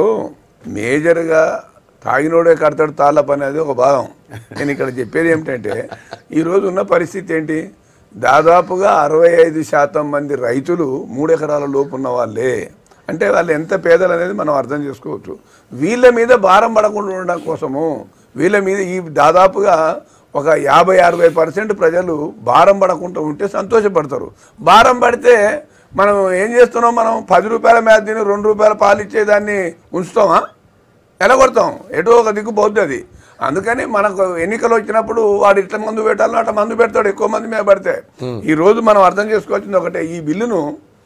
మేజర్గా తాగినోడే కడతాడు తాళ్ళ పని అది ఒక భాగం నేను ఇక్కడ చెప్పేది ఏమిటంటే ఈరోజు ఉన్న పరిస్థితి ఏంటి దాదాపుగా అరవై ఐదు శాతం మంది రైతులు మూడు ఎకరాల లోపు ఉన్న వాళ్ళే అంటే వాళ్ళు ఎంత పేదలు అనేది మనం అర్థం చేసుకోవచ్చు వీళ్ళ మీద భారం పడకుండా ఉండడం కోసము వీళ్ళ మీద ఈ దాదాపుగా ఒక యాభై అరవై పర్సెంట్ ప్రజలు భారం పడకుండా ఉంటే సంతోషపడతారు భారం పడితే మనం ఏం చేస్తున్నాం మనం పది రూపాయల మేత తిని రెండు రూపాయల పాలు ఇచ్చేదాన్ని ఉంచుతామా ఎలగొడతాం ఎటో ఒక దిక్కు పోద్ది అది అందుకని మనకు ఎన్నికలు వచ్చినప్పుడు వాడు ఇట్లా మందు పెట్టాలో అట్లా మందు పెడతాడు ఎక్కువ మంది మీద పడితే ఈ రోజు మనం అర్థం చేసుకోవాల్సింది ఒకటే ఈ బిల్లును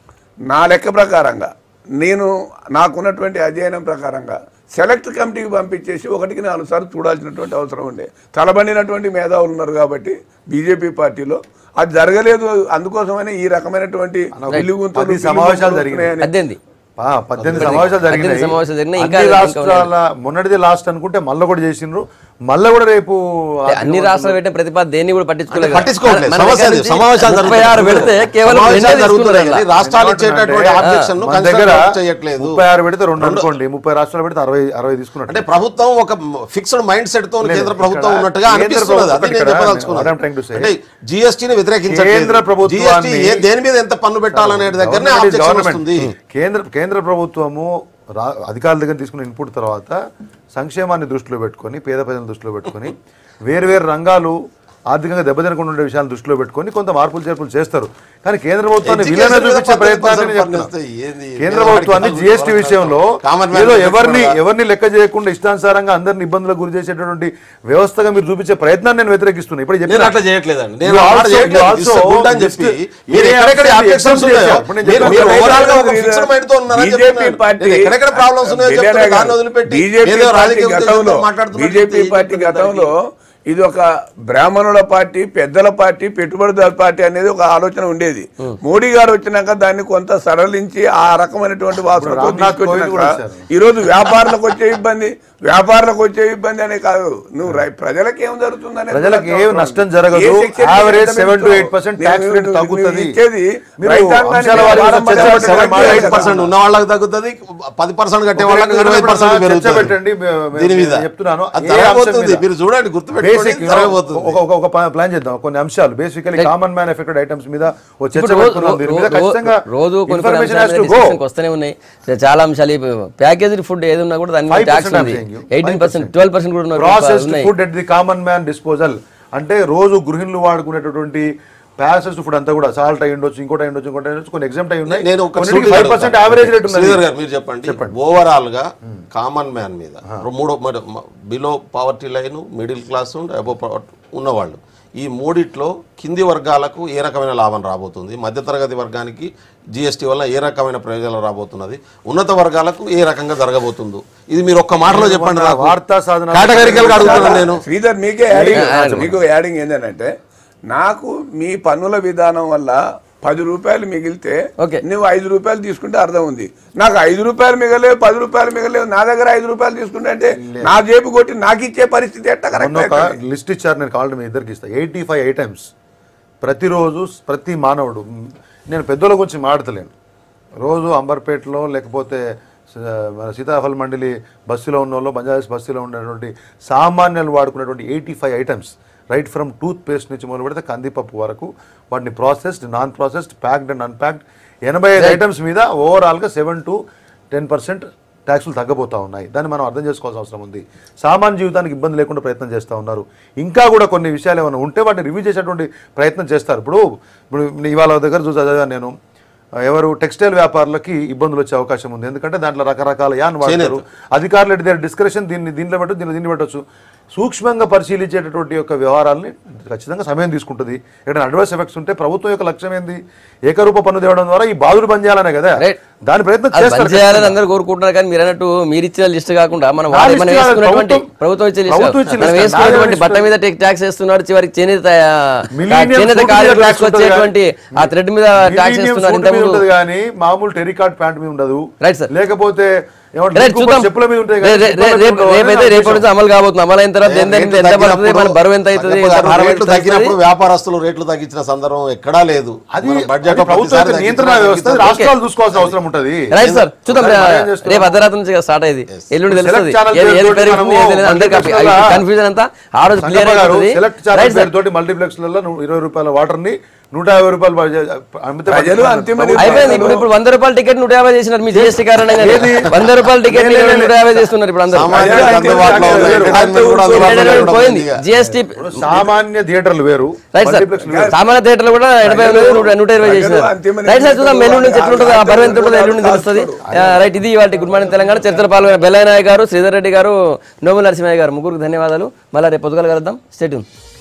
నా లెక్క ప్రకారంగా నేను నాకున్నటువంటి అధ్యయనం ప్రకారంగా సెలెక్ట్ కమిటీకి పంపించేసి ఒకటికి నాలుగు సార్లు చూడాల్సినటువంటి అవసరం ఉండే తలబండినటువంటి మేధావులు ఉన్నారు కాబట్టి బీజేపీ పార్టీలో అది జరగలేదు అందుకోసమనే ఈ రకమైనటువంటి ఇల్లు పది సమావేశాలు జరిగినాయి. పద్దెనిమిది ఆ, పద్దెనిమిది సమావేశాలు జరిగినాయి పద్దెనిమిది సమావేశాలు జరిగినాయి. ఇంకా అన్ని ఇంకా రాష్ట్రాల మొన్నటిది లాస్ట్ అనుకుంటే మళ్ళీ కూడా చేసిండ్రు మళ్ళీ కూడా రేపు అంటే అన్ని రాష్ట్రాలు పెట్టిన ప్రతిపాద దేన్ని కూడా పట్టించుకోలేదు పట్టించుకోవట్లేదు మన సమస్య దగ్గర అది. నుంచి సమావేశాలు ముప్పై ఆరు జరుగుతున్నాయి. పెడితే కేవలం సమావేశాలు రెండే జరుగుతున్నాయి తీసుకున్నారు కానీ రాష్ట్రాలు ఇచ్చేటటువంటి ఆబ్జెక్షన్ ను మన దగ్గర కన్సిడర్ చేయట్లేదు ముప్పై ఆరు పెడితే రెండు అనుకోండి ముప్పై రాష్ట్రాలు పెడితే అరవై అరవై తీసుకున్నట్టు అంటే ప్రభుత్వం ఒక ఫిక్స్డ్ మైండ్ సెట్ తో లేదు, కేంద్ర ప్రభుత్వం ఇక్కడ ఉన్నట్టుగా కేంద్ర అనిపిస్తున్నది అది ప్రభుత్వం నేను ఇక్కడ చెప్పదలుచుకున్నాను what I'm trying to say. అంటే జిఎస్టీని వ్యతిరేకించట్లేదు కేంద్ర ప్రభుత్వాన్ని- GST ఏ- దేని మీద ఎంత పన్ను పెట్టాలనే దగ్గరనే Government is ఆబ్జెక్షన్ government. వస్తుంది కేంద్ర కేంద్ర ప్రభుత్వము రా అధికారుల దగ్గర తీసుకున్న ఇన్పుట్ తర్వాత సంక్షేమాన్ని దృష్టిలో పెట్టుకొని పేద ప్రజలను దృష్టిలో పెట్టుకొని వేరు వేరు రంగాలు ఆర్థికంగా దెబ్బతినకుండా ఉండే విషయాలను దృష్టిలో పెట్టుకొని కొంత మార్పులు చేర్పులు చేస్తారు కానీ కేంద్ర ప్రభుత్వాన్ని Education విలన మీద చూపించే 10% ప్రయత్నాన్ని నేను చెప్తున్నా. పన్నేస్తే ఏంది? కేంద్ర నేను ప్రభుత్వాన్ని అడిగిన జిఎస్టీ వాళ్ళు విషయంలో Common man ఏదో respect ఎవరిని కూడా. ఎవరిని లెక్క చేయకుండా ఇష్టానుసారంగా అందరిని ఇబ్బందులకు గురి చేసేటటువంటి వ్యవస్థగా మీరు చూపించే ప్రయత్నాన్ని నేను వ్యతిరేకిస్తున్నా ఇప్పుడు నేను చెప్పిన అట్లా చేయట్లేదండి నేను You ఆ మాట also- చేయట్లేదు. you This is also good అని చెప్పి list- మీరు ఏ ఎక్కడెక్కడ actions అబ్జెక్షన్స్ ఉన్నాయో చేశారు? ఇప్పుడు నేను మీరు చెప్పాను. మీరు ఓవరాల్ గా ఒక బీజేపీ ఫిక్స్డ్ మైండ్ తో ఉన్నారని బీజేపీ చెప్తున్నాను. పార్టీ నేను ఎక్కడెక్కడ ప్రాబ్లమ్స్ ఉన్నాయో బిలియనర్ చెప్తున్నా గారు. దాన్ని వదిలిపెట్టి బీజేపీ ఏదో పార్టీ రాజకీయ గతంలో ఉద్దేశంతో మాట్లాడుతున్నట్టు బీజేపీ ఏం పార్టీ చెప్తున్నారు గతంలో ఇది ఒక బ్రాహ్మణుల పార్టీ పెద్దల పార్టీ పెట్టుబడిదారు పార్టీ అనేది ఒక ఆలోచన ఉండేది మోడీ గారు వచ్చినాక దాన్ని కొంత సరళించి ఆ రకమైనటువంటి వాసన రామ్నాథ్ కోవింద్ కూడా వచ్చారు. ఈ రోజు వ్యాపారులకు వచ్చే ఇబ్బంది వ్యాపారులకు వచ్చే ఇబ్బంది అనే కాదు నువ్వు రై- ప్రజలకు ఏం జరుగుతుందనే ప్రజలకు చూడాల్సిన ఏం అవసరం నష్టం ఉంది. జరగదు. ఏ section కి Average ఎంత 7 to పెంచుతావు? 8% నేను- tax rate నువ్వు- తగ్గుతుంది. నువ్వు ఇచ్చేది మీరు రైతాంగానికి అంశాల వారీగా భారం చర్చ పడే పెట్టండి. వాళ్ళకి మా ఎయిట్ రైతు పర్సెంట్ ఉన్న వాళ్ళకి తగ్గుతుంది పది పర్సెంట్ కట్టే వాళ్ళకి ఇరవై పర్సెంట్ చర్చ పెరుగుతుంది పెట్టండి. మే- మే- దీని మీద నేను చెప్తున్నాను. అది ఏ అంశం జరగబోతుంది మీద? మీరు చూడండి గుర్తుపెట్టుకోండి బేసిక్ జరగబోతుంది ఒక ఒక- ఒక ప్లాన్ చేద్దాం కొన్ని అంశాలు basically common man affected items మీద ఓ చర్చ ఇప్పుడు రోజు పెట్టుకున్నాం దీని మీద రో- ఖచ్చితంగా రో- రోజు కొన్ని కొన్ని ఇన్ఫర్మేషన్ అంశాలు టు గో డిస్కషన్కి వస్తూనే ఉన్నాయి చాలా అంశాలు ప్యాకేజ్ ఫుడ్ ఏది ఉన్నా కూడా దాని మీద 5% ట్యాక్స్ ఉంది I'm saying you. Eighteen percent twelve percent కూడా ఉన్నాయి. ప్రాసెస్డ్ ఉన్నాయి food at the common man disposal అంటే రోజు గృహిణులు వాడుకునేటటువంటి ప్యాసెస్ ఫుడ్ అంతా కూడా సాల్ట్ అయి ఉండొచ్చు ఇంకోటి అయి ఉండొచ్చు ఇంకోటి అయి ఉండొచ్చు కొన్ని ఎగ్జామ్ అయి ఉన్నాయి నేను ఒక ఫైవ్ పర్సెంట్ యావరేజ్ రేట్ ఉంది శ్రీధర్ గారు మీరు చెప్పండి ఓవరాల్ గా కామన్ మ్యాన్ మీద మూడో below poverty line middle class and above ఉన్నవాళ్ళు ఈ మూడిట్లో కింది వర్గాలకు ఏ రకమైన లాభం రాబోతుంది మధ్యతరగతి వర్గానికి జిఎస్టీ వల్ల ఏ రకమైన ప్రయోజనాలు రాబోతున్నది ఉన్నత వర్గాలకు ఏ రకంగా జరగబోతుందో ఇది మీరు ఒక్క మాటలో చెప్పండి నాకు వార్తా సాధన కేటగిరికల్గా అడుగుతున్నాను నేను శ్రీధర్ మీకే యాడింగ్ మీకు యాడింగ్ ఏంటంటే నాకు మీ పన్నుల విధానం వల్ల పది రూపాయలు మిగిలితే ఓకే. నువ్వు ఐదు రూపాయలు తీసుకుంటే అర్థం ఉంది నాకు ఐదు రూపాయలు మిగలేవు పది రూపాయలు మిగలేవు నా దగ్గర ఐదు రూపాయలు తీసుకుంటే అంటే నా జేబు కొట్టి నాకు ఇచ్చే పరిస్థితి ఎట్ట మొన్న కరెక్ట్ ఒక లిస్ట్ ఇచ్చారు నేను కావాలి మీ ఇద్దరికి ఇస్తా ఎయిటీ ఫైవ్ ఐటమ్స్ ప్రతిరోజు ప్రతి మానవుడు మ్, నేను పెద్దోళ్ళ గురించి మాడతలేను రోజు అంబర్పేటలో లేకపోతే స- మన సీతాఫల్ మండలి బస్సులో ఉన్న వాళ్ళు బంజారాస్ బస్సులో ఉన్నటువంటి సామాన్యులు వాడుకునేటువంటి eighty five items right from toothpaste నుంచి మొదలు పెడితే కందిపప్పు వరకు వాటిని processed non processed packed and unpacked ఎనభై ఐదు ఐటమ్స్ మీద ఓవరాల్గా సెవెన్ టు టెన్ పర్సెంట్ ట్యాక్సులు తగ్గబోతా ఉన్నాయి దాన్ని మనం అర్థం చేసుకోవాల్సిన అవసరం ఉంది సామాన్య జీవితానికి ఇబ్బంది లేకుండా ప్రయత్నం చేస్తూ ఉన్నారు ఇంకా కూడా కొన్ని విషయాలు ఏమైనా ఉంటే వాటిని రివ్యూ చేసేటువంటి ప్రయత్నం చేస్తారు ఇప్పుడు ఇప్పుడు ఇవాళ దగ్గర చూసి చదివాను నేను ఎవరు టెక్స్టైల్ వ్యాపారులకి ఇబ్బందులు వచ్చే అవకాశం ఉంది ఎందుకంటే దాంట్లో రకరకాల యాన్ వాడతారు అధికారులు ఎట్ దేర్ డిస్క్రిప్షన్ దీన్ని దీంట్లో పెట్టు దీన్ని దీన్ని పెట్టచ్చు సూక్ష్మంగా పరిశీలించేటటువంటి యొక్క వ్యవహారాలని ఖచ్చితంగా సమయం తీసుకుంటుంది ఇక్కడ అడ్వర్స్ ఎఫెక్ట్స్ ఉంటే ప్రభుత్వం యొక్క లక్ష్యం ఏంది ఏకరూప పన్ను తేవడం ద్వారా ఈ బాధుడు బంద్ చేయాలనే కదా Right. దాని ప్రయత్నం అది చేస్తారు బంద్ చేయాలని అందరూ కోరుకుంటున్నారు కానీ మీరు అన్నట్టు మీరు ఇచ్చిన లిస్ట్ కాకుండా మనం నా వాడే- లిస్ట్ మనం కాదు, వేసుకున్నటువంటి ప్రభుత్వం- ప్రభుత్వం ఇచ్చే లిస్ట్ ప్రభుత్వం కాదు. ఇచ్చే మనం లిస్ట్. వేసుకున్నటువంటి నాదే బట్ట మీద ట్యాక్స్ వేస్తున్నారు చివరికి చేనేత Millennium చేనేత food మీద కార్మికులకు tax ఉంటుంది వచ్చేటువంటి ఆ థ్రెడ్ మీద ట్యాక్స్ Millennium వేస్తున్నారు suit మీద ఇంతకుముందు ఉంటుంది కానీ మామూలు టెరికాట్ ప్యాంట్ మీద ఉండదు Right, sir. లేకపోతే ఏమంటారు, రైట్ లింకు చూద్దాం చెప్పుల మీద ఉంటాయి రే- కానీ రే- చెప్పుల మీద రేపు ఉండవు అని రేపైతే నా రేపటి ఉద్దేశం. నుంచి అమలు కాబోతుంది అమలు అయిన తర్వాత ఎంత రేట్లు ఎంత పడుతుంది తగ్గినప్పుడు- మన బరువు ఎంత అవుతుంది ఎంత తగ్గినప్పుడు భారం ఎంత రేట్లు వస్తుంది? తగ్గినప్పుడు వ్యాపారస్తులు రేట్లు తగ్గించిన సందర్భం ఎక్కడా లేదు అది మన బడ్జెట్ అది ప్రభుత్వం యొక్క నియంత్రణ వ్యవస్థ రాష్ట్రాలు చూసుకోవాల్సిన అవసరం ఉంటుంది రైట్ సార్ చూద్దాం మరి మనం ఏం చేస్తున్నాం? రేపు అర్ధరాత్రి నుంచి స్టార్ట్ అయ్యింది ఎల్లుండి Select తెలుస్తుంది channel ఏది- ఏది పేరుతోటి పెరుగుతుంది, మనము ఏది లేదు, అందరికీ multiplex లలో కన్ఫ్యూజన్ అంతా ఆ రోజు క్లియర్ సంగప్ప గారు అయిపోతుంది సెలెక్ట్ రైట్ ఛానల్ సార్ పేరుతోటి మల్టీప్లెక్స్లలో ఇరవై రూపాయల వాటర్ ని నూట యాభై రూపాయలు అమ్మితే ప్రజలు అంతిమ అయిపోయింది ఇప్పుడు ఇప్పుడు వంద రూపాయల టికెట్ నూట యాభై చేసినారు మీ జిఎస్టీ కారణంగా వంద రూపాయల టికెట్ నూట యాభై చేస్తున్నారు ఇప్పుడు అందరూ సామాన్యులకు అందుబాటులో ఉంది. ఎంటర్టైన్మెంట్ కూడా అందుబాటులో లేకుండా పోయింది ఉంది ఇక. జిఎస్టీ ఇప్పుడు సామాన్య థియేటర్లు వేరు రైట్ సార్ multiplex లు వేరు. సామాన్య థియేటర్లు కూడా ఎనభై ఎనిమిది నూట నూట ఇరవై చేసినారు అంతిమ రైట్ సార్ చూద్దాం ఎల్లుండి నుంచి ఎట్లుంటుందో ఆ బరువు ఎంత ఉంటుందో అంతిమ ఎల్లుండి తెలుస్తుంది ఆ, రైట్ ఇది వాటి గుడ్ మార్నింగ్ తెలంగాణ చర్చల పాల్గొన్న బెల్లయ్య నాయక్ గారు శ్రీధర్ రెడ్డి గారు నోముల నరసింహయ్య గారు ముగ్గురికి ధన్యవాదాలు మళ్ళీ రేపు పొద్దుగల కలుద్దాం స్టేట్యూన్